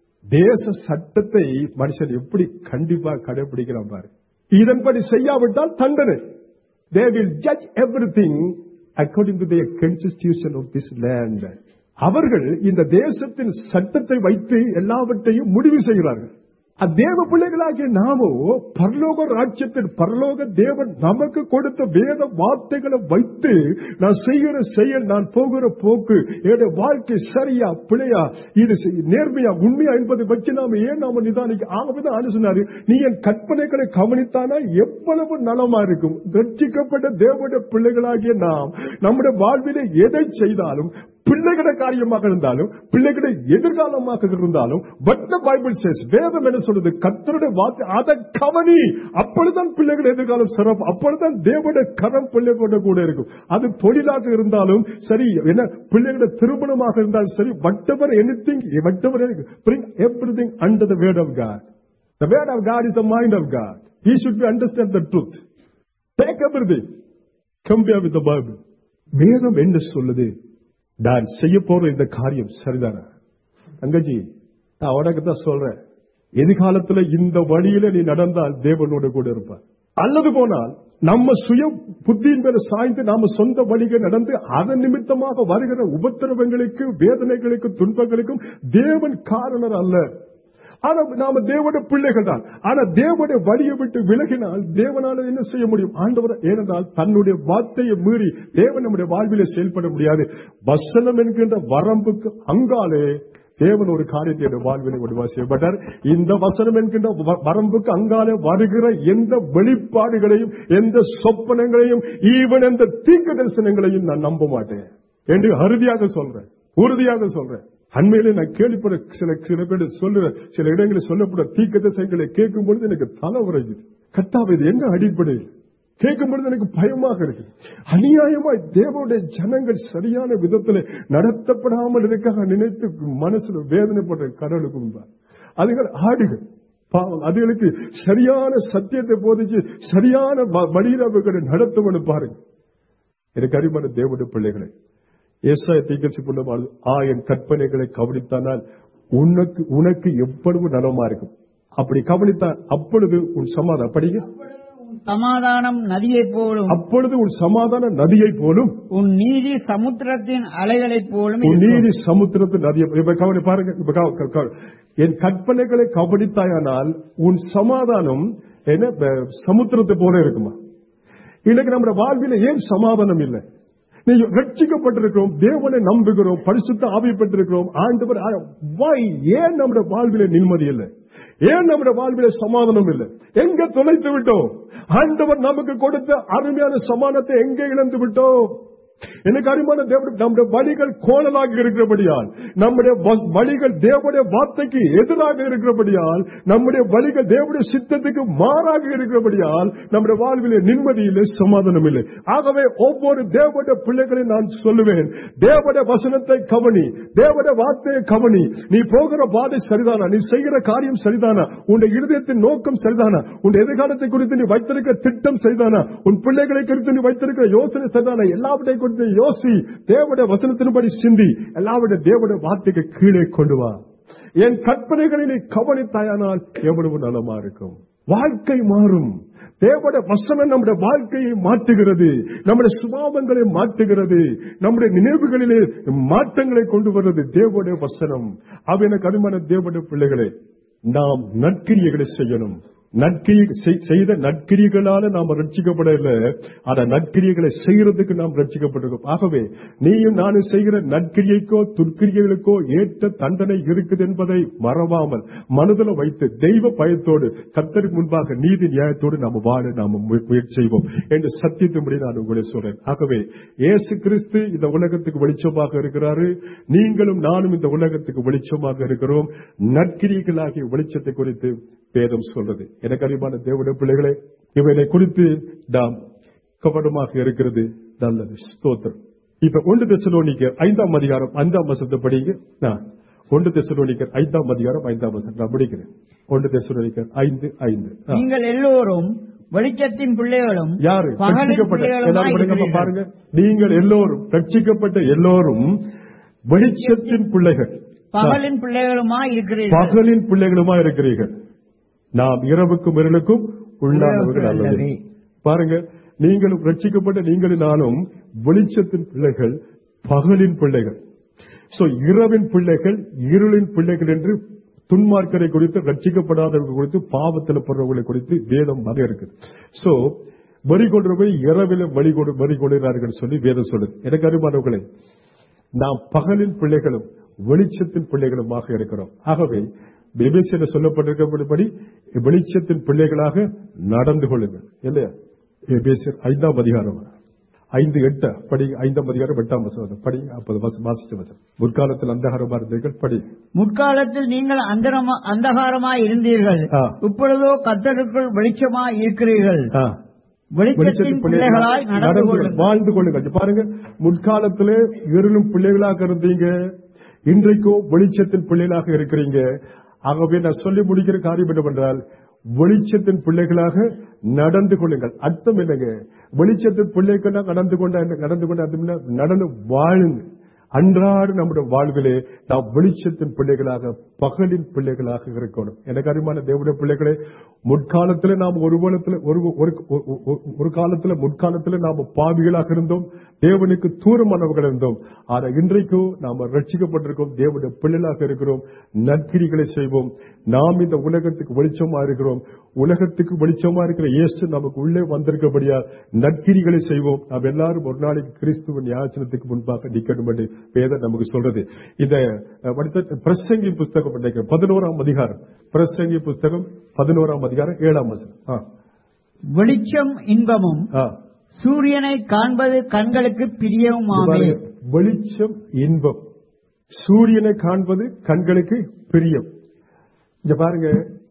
தேச சட்டத்தை மனுஷன் எப்படி கண்டிப்பா கடைபிடிக்கிறான் பாரு இதன்படி செய்யாவிட்டால் தண்டனை they will judge everything according to the constitution of this land அவர்கள் இந்த தேசத்தின் சட்டத்தை வைத்து எல்லாவற்றையும் முடிவு செய்கிறார்கள் அத்தேவ பிள்ளைகளாகிய நாமோ பரலோக ராஜ்யத்தின் பரலோக தேவன் நமக்கு கொடுத்த வேத வார்த்தைகளை வைத்து நான் செய்கிற செயல் நான் போகிற போக்கு என்னுடைய வாழ்க்கை சரியா பிழையா இது செய்- நேர்மையா உண்மையா என்பதை வச்சு நாம ஏன் நாம நிதானிக்க ஆகவேதான் ஆண்டு சொன்னாரு நீ என் கற்பனைகளை கவனித்தானா எவ்வளவு நலமா இருக்கும் ரட்சிக்கப்பட்ட தேவனுடைய பிள்ளைகளாகிய நாம் நம்முடைய வாழ்விலே எதை செய்தாலும் பிள்ளைகள காரியமாக இருந்தாலும் பிள்ளைகளை எதிர்காலமாக இருந்தாலும் பட் த பைபிள் சேஸ் வேதம் என்ன சொல்றது கத்தருடைய வார்த்தை அதை கவனி அப்பொழுதுதான் பிள்ளைகள் எதிர்காலம் சிறப்பு அப்பொழுதுதான் தேவனுடைய கரம் பிள்ளைகளோட கூட இருக்கும் அது தொழிலாக இருந்தாலும் சரி என்ன பிள்ளைகளோட திருமணமாக இருந்தாலும் சரி whatever anything whatever bring everything under the word of God the word of God is the mind of God he should be understand the truth take everything compare with the Bible வேதம் என்ன சொல்லுது நான் செய்ய போற இந்த காரியம் சரிதானா அங்கஜி நான் உனக்கு தான் சொல்றேன் எதிர்காலத்துல இந்த வழியில நீ நடந்தால் தேவனோட கூட இருப்பார் அல்லது போனால் நம்ம சுய புத்தியின் மேல சாய்ந்து நாம சொந்த வழிகள் நடந்து அதன் நிமித்தமாக வருகிற உபத்திரவங்களுக்கு வேதனைகளுக்கு துன்பங்களுக்கும் தேவன் காரணர் அல்ல ஆனா நாம தேவனுடைய பிள்ளைகள் தான் ஆனா தேவனுடைய வழியை விட்டு விலகினால் தேவனால என்ன செய்ய முடியும் ஆண்டவர் ஏனென்றால் தன்னுடைய வார்த்தையை மீறி தேவன் நம்முடைய வாழ்விலே செயல்பட முடியாது வசனம் என்கின்ற வரம்புக்கு அங்காலே தேவன் ஒரு காரியத்தை என்னுடைய வாழ்விலே கொண்டு செய்யப்பட்டார் இந்த வசனம் என்கின்ற வ- வரம்புக்கு அங்காலே வருகிற எந்த வெளிப்பாடுகளையும் எந்த சொப்பனங்களையும் ஈவன் எந்த தீர்க்க தரிசனங்களையும் நான் நம்ப மாட்டேன் என்று அறுதியாக சொல்றேன் உறுதியாக சொல்றேன் அண்மையிலே நான் கேள்விப்பட சில சில பேர் சொல்லுற சில இடங்களில் சொல்லப்பட தீக்க திசைகளை கேட்கும் பொழுது எனக்கு தலை உரையுது கத்தாவை இது என்ன அடிப்படையில் கேட்கும் பொழுது எனக்கு பயமாக இருக்கு அநியாயமாய் தேவனுடைய ஜனங்கள் சரியான விதத்தில் நடத்தப்படாமல் இருக்க நினைத்து மனசுல வேதனைப்பட்ட கடவுளுக்கு முன்பாக அதுகள் ஆடுகள் பாவம் அதுகளுக்கு சரியான சத்தியத்தை போதிச்சு சரியான வ- வழியில் அவர்களை நடத்தவனு பாருங்க எனக்கு அறிமான தேவனுடைய பிள்ளைகளை ஏசாய தீக்கசி புண்ணமானது ஆ என் கற்பனைகளை கவனித்தானால் உனக்கு உனக்கு எவ்வளவு நலமா இருக்கும் அப்படி கவனித்தால் அப்பொழுது உன் சமாதானம் படிங்க சமாதானம் நதியைப் போலும் அப்பொழுது உன் சமாதான நதியை போலும் உன் நீதி சமுத்திரத்தின் அலைகளைப் போலும் உன் இருக்கும். நீதி சமுத்திரத்து நதியை இப்ப கவனி பாருங்க இப்ப கவ- கவ- கவ- என் கற்பனைகளை கவனித்தாயானால் உன் சமாதானம் என்ன ப- சமுத்திரத்தை போல இருக்குமா இன்னைக்கு நம்முடைய வாழ்வில ஏன் சமாதானம் இல்லை நீ ரட்சிக்கப்பட்டிருக்கிறோம் தேவனை நம்புகிறோம் பரிசுத்த ஆவி பெற்றிருக்கிறோம் ஆண்டவர் why? ஏன் நம்முடைய வாழ்வில நிம்மதி இல்லை ஏன் நம்முடைய வாழ்வில சமாதானம் இல்லை எங்க தொலைத்து விட்டோம் ஆண்டவர் நமக்கு கொடுத்த அருமையான சமானத்தை எங்கே இழந்து விட்டோம் எனக்கு அருமையான தேவன் நம்முடைய வழிகள் கோணலாக இருக்கிறபடியால் நம்முடைய வ- வழிகள் தேவனுடைய வார்த்தைக்கு எதிராக இருக்கிறபடியால் நம்முடைய வழிகள் தேவனுடைய சித்தத்துக்கு மாறாக இருக்கிறபடியால் நம்முடைய வாழ்விலே நிம்மதி இல்லை சமாதானம் இல்லை ஆகவே ஒவ்வொரு தேவனுடைய பிள்ளைகளை நான் சொல்லுவேன் தேவனுடைய வசனத்தை கவனி தேவனுடைய வார்த்தையை கவனி நீ போகிற பாதை சரிதானா நீ செய்கிற காரியம் சரிதானா உன்னுடைய இருதயத்தின் நோக்கம் சரிதானா உன் எதிர்காலத்தை குறித்து நீ வைத்திருக்கிற திட்டம் சரிதானா உன் பிள்ளைகளை குறித்து நீ வைத்திருக்கிற யோசனை சரிதானா எல்லாவற்றை குறித்து யோசி தேவனுடைய வசனத்தின்படி சிந்தி எல்லாவற்றை தேவனுடைய வார்த்தைக்கு கீழே கொண்டு வா என் கற்பனைகளை நீ கவனித்தாயானால் எவ்வளவு நலமா இருக்கும் வாழ்க்கை மாறும் தேவனுடைய வசனம் நம்முடைய வாழ்க்கையை மாற்றுகிறது நம்முடைய சுபாவங்களை மாற்றுகிறது நம்முடைய நினைவுகளிலே மாற்றங்களை கொண்டு வருவது தேவனுடைய வசனம் அவ எனக்கு அருமான தேவனுடைய பிள்ளைகளே நாம் நற்கிரியைகளை செய்யணும் நற்கிரி செய்- செய்த நற்கிரிகளால நாம் ரட்சிக்கப்படல அந்த நற்கிரியைகளை செய்யறதுக்கு நாம் ரட்சிக்கப்பட்டிருக்கோம் ஆகவே நீயும் நானும் செய்கிற நற்கிரியைக்கோ துர்க்கிரியைகளுக்கோ ஏற்ற தண்டனை இருக்குது என்பதை மறவாமல் மனதில் வைத்து தெய்வ பயத்தோடு கர்த்தருக்கு முன்பாக நீதி நியாயத்தோடு நாம் வாழ நாம் மு- முயற்சி செய்வோம் என்று சத்தியத்தின்படி நான் உங்களை சொல்றேன் ஆகவே இயேசு கிறிஸ்து இந்த உலகத்துக்கு வெளிச்சமாக இருக்கிறாரு நீங்களும் நானும் இந்த உலகத்துக்கு வெளிச்சமாக இருக்கிறோம் நற்கிரியைகளாகிய வெளிச்சத்தை குறித்து வேதம் சொல்றது எனக்கு அறிவான தேவனுடைய பிள்ளைகளே இவனை குறித்து நாம் கவனமாக இருக்கிறது நல்லது ஸ்தோத்திரம் இப்ப ஒன்று தெசலோனிக்கர் ஐந்தாம் அதிகாரம் ஐந்தாம் வசத்தை படிங்க நான் ஒன்று தெசலோனிக்கர் ஐந்தாம் அதிகாரம் ஐந்தாம் வசனம் நான் படிக்கிறேன் ஒன்று தெசலோனிக்கர் ஐந்து ஐந்து ஆ. நீங்கள் எல்லோரும் வெளிச்சத்தின் பிள்ளைகளும் யாரு பகலின் ரட்சிக்கப்பட்ட பிள்ளைகளுமாய் எல்லாரும் படிங்கப்பா இருக்கிறீர்கள். பாருங்க நீங்கள் எல்லோரும் ரட்சிக்கப்பட்ட எல்லோரும் வெளிச்சத்தின் பிள்ளைகள் பகலின் பிள்ளைகளுமாய் இருக்கிறீர்கள் பகலின் பிள்ளைகளுமா இருக்கிறீர்கள் நாம் இரவுக்கும் இருளுக்கும் உள்ளானவர்கள் அல்லவே அல்லவே. பாருங்க நீங்களும் ரட்சிக்கப்பட்ட நீங்களும் நானும் வெளிச்சத்தின் பிள்ளைகள் பகலின் பிள்ளைகள் சோ இரவின் பிள்ளைகள் இருளின் பிள்ளைகள் என்று துன்மார்க்கரை குறித்து ரட்சிக்கப்படாதவர்கள் குறித்து பாவத்தில் போடுறவர்களை குறித்து வேதம் வகை இருக்குது சோ வரி கொண்டவர்கள் இரவில வழி கொடு வரி கொடுக்கிறார்கள் சொல்லி வேதம் சொல்லுது எனக்கு அருமானவர்களே நாம் பகலின் பிள்ளைகளும் வெளிச்சத்தின் பிள்ளைகளுமாக இருக்கிறோம் ஆகவே பிபிசியில சொல்லப்பட்டிருக்கப்படி வெளிச்சத்தின் பிள்ளைகளாக நடந்து கொள்ளுங்கள் இல்லையா எபேசியர் ஐந்தாம் அதிகாரம் ஐந்து எட்டு படி ஐந்தாம் அதிகாரம் எட்டாம் வசனம் படி அப்போது வாசி- வாசிச்ச வசனம் முற்காலத்தில் அந்தகாரமா இருந்தீர்கள் படி முற்காலத்தில் நீங்கள் அந்தரமா- அந்தகாரமாய் இருந்தீர்கள் ஆ. இப்பொழுதோ கத்தருக்குள் வெளிச்சமாய் இருக்கிறீர்கள் ஆ. வெளிச்சத்தின் பிள்ளைகளாய் நடந்து நடந்து கொள்ளுங்கள் வாழ்ந்து கொள்ளுங்கள் இங்க பாருங்க முற்காலத்திலே இருளும் பிள்ளைகளாக இருந்தீங்க இன்றைக்கோ வெளிச்சத்தின் பிள்ளைகளாக இருக்கிறீங்க ஆகவே நான் சொல்லி முடிக்கிற காரியம் என்னவென்றால் வெளிச்சத்தின் பிள்ளைகளாக நடந்து கொள்ளுங்கள் அர்த்தம் என்னங்க வெளிச்சத்தின் பிள்ளைகளாக நடந்து கொண்ட நடந்து கொண்ட அர்த்தம் என்ன? நடந்து வாழுங்க அன்றாடு நம்முடைய வாழ்விலே நாம் வெளிச்சத்தின் பிள்ளைகளாக பகலின் பிள்ளைகளாக இருக்கணும் எனக்கு அறிமான தேவனுடைய பிள்ளைகளே முற்காலத்தில் நாம் ஒரு காலத்துல ஒரு ஒரு- ஒரு- ஒரு காலத்துல முற்காலத்துல நாம் பாவிகளாக இருந்தோம் தேவனுக்கு தூரமானவர்கள் இருந்தோம் ஆனா இன்றைக்கு நாம் ரட்சிக்கப்பட்டிருக்கோம் தேவனுடைய பிள்ளைகளாக இருக்கிறோம் நற்கிரிகளை செய்வோம் நாம் இந்த உலகத்துக்கு வெளிச்சமா இருக்கிறோம் உலகத்துக்கு வெளிச்சமா இருக்கிற இயேசு நமக்கு உள்ளே வந்திருக்கபடியா நற்கிரிகளை செய்வோம் நாம் எல்லாரும் ஒரு நாளைக்கு கிறிஸ்துவின் யாசனத்துக்கு முன்பாக நிக்கணும் என்று வேதம் நமக்கு சொல்றது இந்த அஹ், அடுத்த பிரசங்கி புஸ்தகம் நினைக்கிறேன். பதினோராம் அதிகாரம் பிரசங்கி புஸ்தகம் பதினோராம் அதிகாரம் ஏழாம் வசனம் ஆ, வெளிச்சம் இன்பமும் ஆ. சூரியனை காண்பது கண்களுக்கு இது பிரியவுமாமே பாருங்க, வெளிச்சம் இன்பம் சூரியனை காண்பது கண்களுக்கு பிரியம் இங்க பாருங்க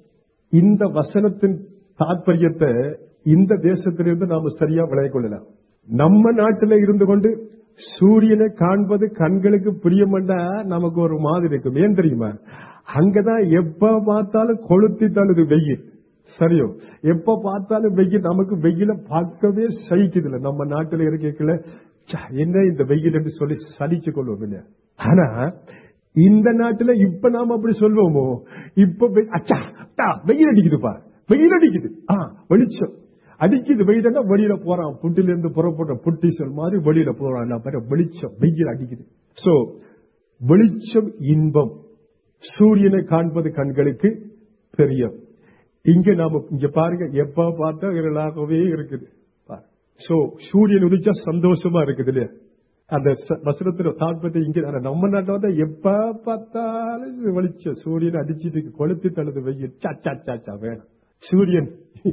இந்த வசனத்தின் தாற்பயத்தை இந்த தேசத்திலிருந்து நாம சரியா விளைய கொள்ளலாம் நம்ம நாட்டில இருந்து கொண்டு சூரியனை காண்பது கண்களுக்கு பிரியமண்டா நமக்கு ஒரு மாதிரி இருக்கும் ஏன் தெரியுமா அங்கதான் எப்ப பார்த்தாலும் கொளுத்தி தள்ளுது வெயில் சரியோ எப்ப பார்த்தாலும் வெயில் நமக்கு வெயில பார்க்கவே சகிக்குது இல்ல நம்ம நாட்டில இருக்கல என்ன இந்த வெயில் என்று சொல்லி சலிச்சு கொள்வோம் இல்லையா ஆனா இந்த நாட்டுல இப்ப நாம அப்படி சொல்லுவோமோ இப்ப வெ- அச்சா தா, வெயில் அடிக்குதுப்பா வெயில் அடிக்குது ஆ வெளிச்சம் அடிக்குது வெயிலன்னா வெளியில போறான் புட்டில இருந்து புறப்பட்ட புட்டிசல் மாதிரி வெளியில போறான் நான் பாரு, வெளிச்சம் வெயில் அடிக்குது சோ வெளிச்சம் இன்பம் சூரியனை காண்பது கண்களுக்கு பெரியம் இங்க நாம இங்க பாருங்க எப்ப பார்த்தா இருளாகவே இருக்குது சோ சூரியன் உதிச்சா சந்தோஷமா இருக்குது இல்லையா அந்த ச- வசனத்துல தாற்பத்தை இங்க ஆனா நம்ம நாட்டில் வந்து எப்ப பார்த்தாலும் இது வெளிச்சம் சூரியன் அடிச்சிட்டு கொளுத்தி தழுது வெயில் சா சா சா சா வேணும் சூரியன்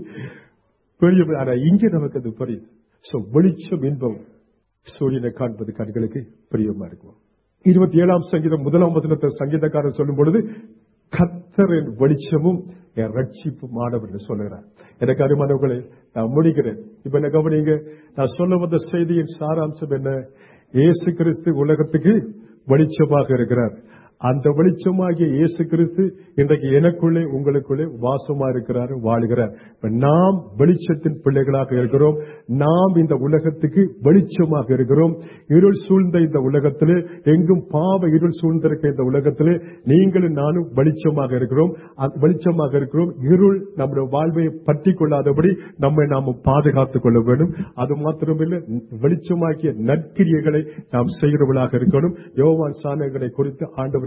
பெரிய ஆனா இங்க நமக்கு அது புரியுது சோ வெளிச்சம் இன்பம் சூரியனை காண்பது கண்களுக்கு பிரியமா இருக்கும் இருபத்தி ஏழாம் சங்கீதம் முதலாம் வசனத்தை சங்கீதக்காரர் சொல்லும் பொழுது கத்தரின் வெளிச்சமும் என் ரட்சிப்பும் ஆனவர் என்று சொல்லுகிறார் எனக்கு அருமானவர்களே நான் முடிக்கிறேன் இப்ப என்ன கவனிங்க நான் சொல்ல வந்த செய்தியின் சாராம்சம் என்ன இயேசு கிறிஸ்து உலகத்துக்கு வெளிச்சமாக இருக்கிறார் அந்த வெளிச்சமாகிய இயேசு கிறிஸ்து இன்றைக்கு எனக்குள்ளே உங்களுக்குள்ளே வாசமா இருக்கிறார் வாழுகிறார் இப்ப நாம் வெளிச்சத்தின் பிள்ளைகளாக இருக்கிறோம் நாம் இந்த உலகத்துக்கு வெளிச்சமாக இருக்கிறோம் இருள் சூழ்ந்த இந்த உலகத்திலே எங்கும் பாவ இருள் சூழ்ந்திருக்க இந்த உலகத்திலே நீங்களும் நானும் வெளிச்சமாக இருக்கிறோம் அந்த வெளிச்சமாக இருக்கிறோம் இருள் நம்முடைய வாழ்வை பற்றி கொள்ளாதபடி நம்மை நாம் பாதுகாத்துக் கொள்ள வேண்டும் அது மாத்திரமில்லை வெளிச்சமாக்கிய நற்கிரியைகளை நாம் செய்கிறவர்களாக இருக்கணும் யோவான் சாணங்களை குறித்து ஆண்டவர்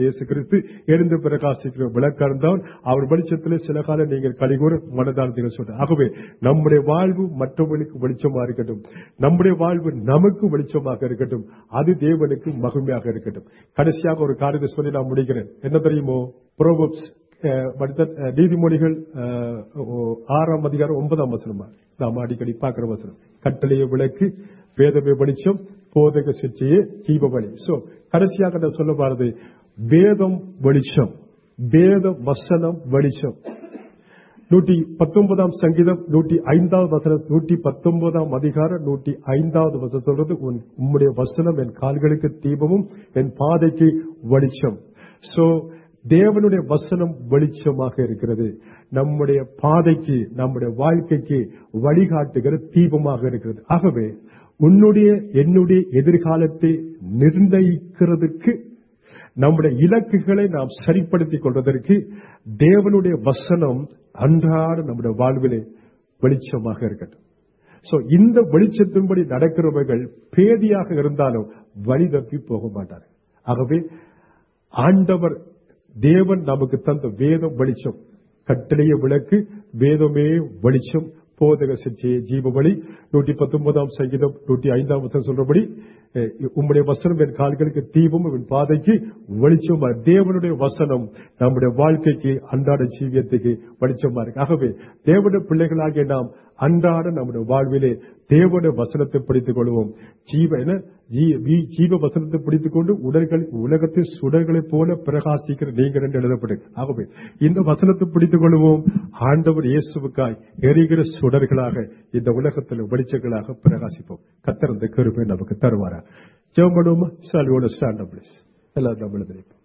ஆண்டவர் இயேசு கிறிஸ்து எரிந்து பிரகாசிக்கிற விளக்கார்ந்தான் அவர் வெளிச்சத்திலே சில காலம் நீங்கள் கலிகூற மனதானத்தில் சொல்ற ஆகவே நம்முடைய வாழ்வு மற்றவர்களுக்கு வெளிச்சமா இருக்கட்டும் நம்முடைய வாழ்வு நமக்கு வெளிச்சமாக இருக்கட்டும் அது தேவனுக்கு மகிமையாக இருக்கட்டும் கடைசியாக ஒரு காரியத்தை சொல்லி நான் முடிக்கிறேன் என்ன தெரியுமோ ப்ரோபப்ஸ் நீதிமொழிகள் அஹ், ஓ- ஆறாம் அதிகாரம் ஒன்பதாம் வசனமா நாம் அடிக்கடி பார்க்கிற வசனம் கட்டளைய விளக்கு வேதமே வெளிச்சம் போதக சிற்றையே ஜீவ வழி சோ கடைசியாக நான் சொல்ல பாரது வேதம் வெளிச்சம் வேத வசனம் வெளிச்சம் நூற்றி பத்தொன்பதாம் சங்கீதம் நூற்றி ஐந்தாவது வசனம் நூற்றி பத்தொன்பதாம் அதிகாரம் நூற்றி ஐந்தாவது வசனம் சொல்றது உன் உம்முடைய வசனம் என் கால்களுக்கு தீபமும் என் பாதைக்கு வெளிச்சம் சோ தேவனுடைய வசனம் வெளிச்சமாக இருக்கிறது நம்முடைய பாதைக்கு நம்முடைய வாழ்க்கைக்கு வழிகாட்டுகிற தீபமாக இருக்கிறது ஆகவே உன்னுடைய என்னுடைய எதிர்காலத்தை நிர்ணயிக்கிறதுக்கு நம்முடைய இலக்குகளை நாம் சரிப்படுத்திக் கொள்வதற்கு தேவனுடைய வசனம் அன்றாட நம்முடைய வாழ்விலே வெளிச்சமாக இருக்கட்டும் சோ இந்த வெளிச்சத்தின்படி நடக்கிறவர்கள் பேதியாக இருந்தாலும் வழி தப்பி போக மாட்டார் ஆகவே ஆண்டவர் தேவன் நமக்கு தந்த வேதம் வெளிச்சம் கட்டளைய விளக்கு வேதமே வெளிச்சம் போதக சிற்றைய ஜீவ வழி நூற்றி பத்தொன்பதாம் சங்கீதம் நூற்றி ஐந்தாம் வசனம் சொல்றபடி அஹ், உம்முடைய வசனம் என் கால்களுக்கு தீபம் என் பாதைக்கு வெளிச்சமா தேவனுடைய வசனம் நம்முடைய வாழ்க்கைக்கு அன்றாட ஜீவியத்துக்கு வெளிச்சமா இருக்கு ஆகவே தேவனுடைய பிள்ளைகளாகிய நாம் அன்றாட நம்முடைய வாழ்விலே தேவனுடைய வசனத்தை படித்துக் கொள்வோம் ஜீவ என்ன? ஜீ- வீ- ஜீவ வசனத்தை பிடித்துக் கொண்டு உடல்கள் உலகத்தின் சுடர்களைப் போல பிரகாசிக்கிற நீங்கள் என்று எழுதப்பட்டது ஆகவே இந்த வசனத்தை பிடித்துக் கொள்வோம் ஆண்டவர் இயேசுவுக்காய் எரிகிற சுடர்களாக இந்த உலகத்தில் வெளிச்சங்களாக பிரகாசிப்போம் கத்தர் இந்த கருப்பை நமக்கு தருவாரா ஜெபம் பண்ணுவோமா சால்வோட ஸ்டாண்ட் அப் எல்லாம் நம்மளது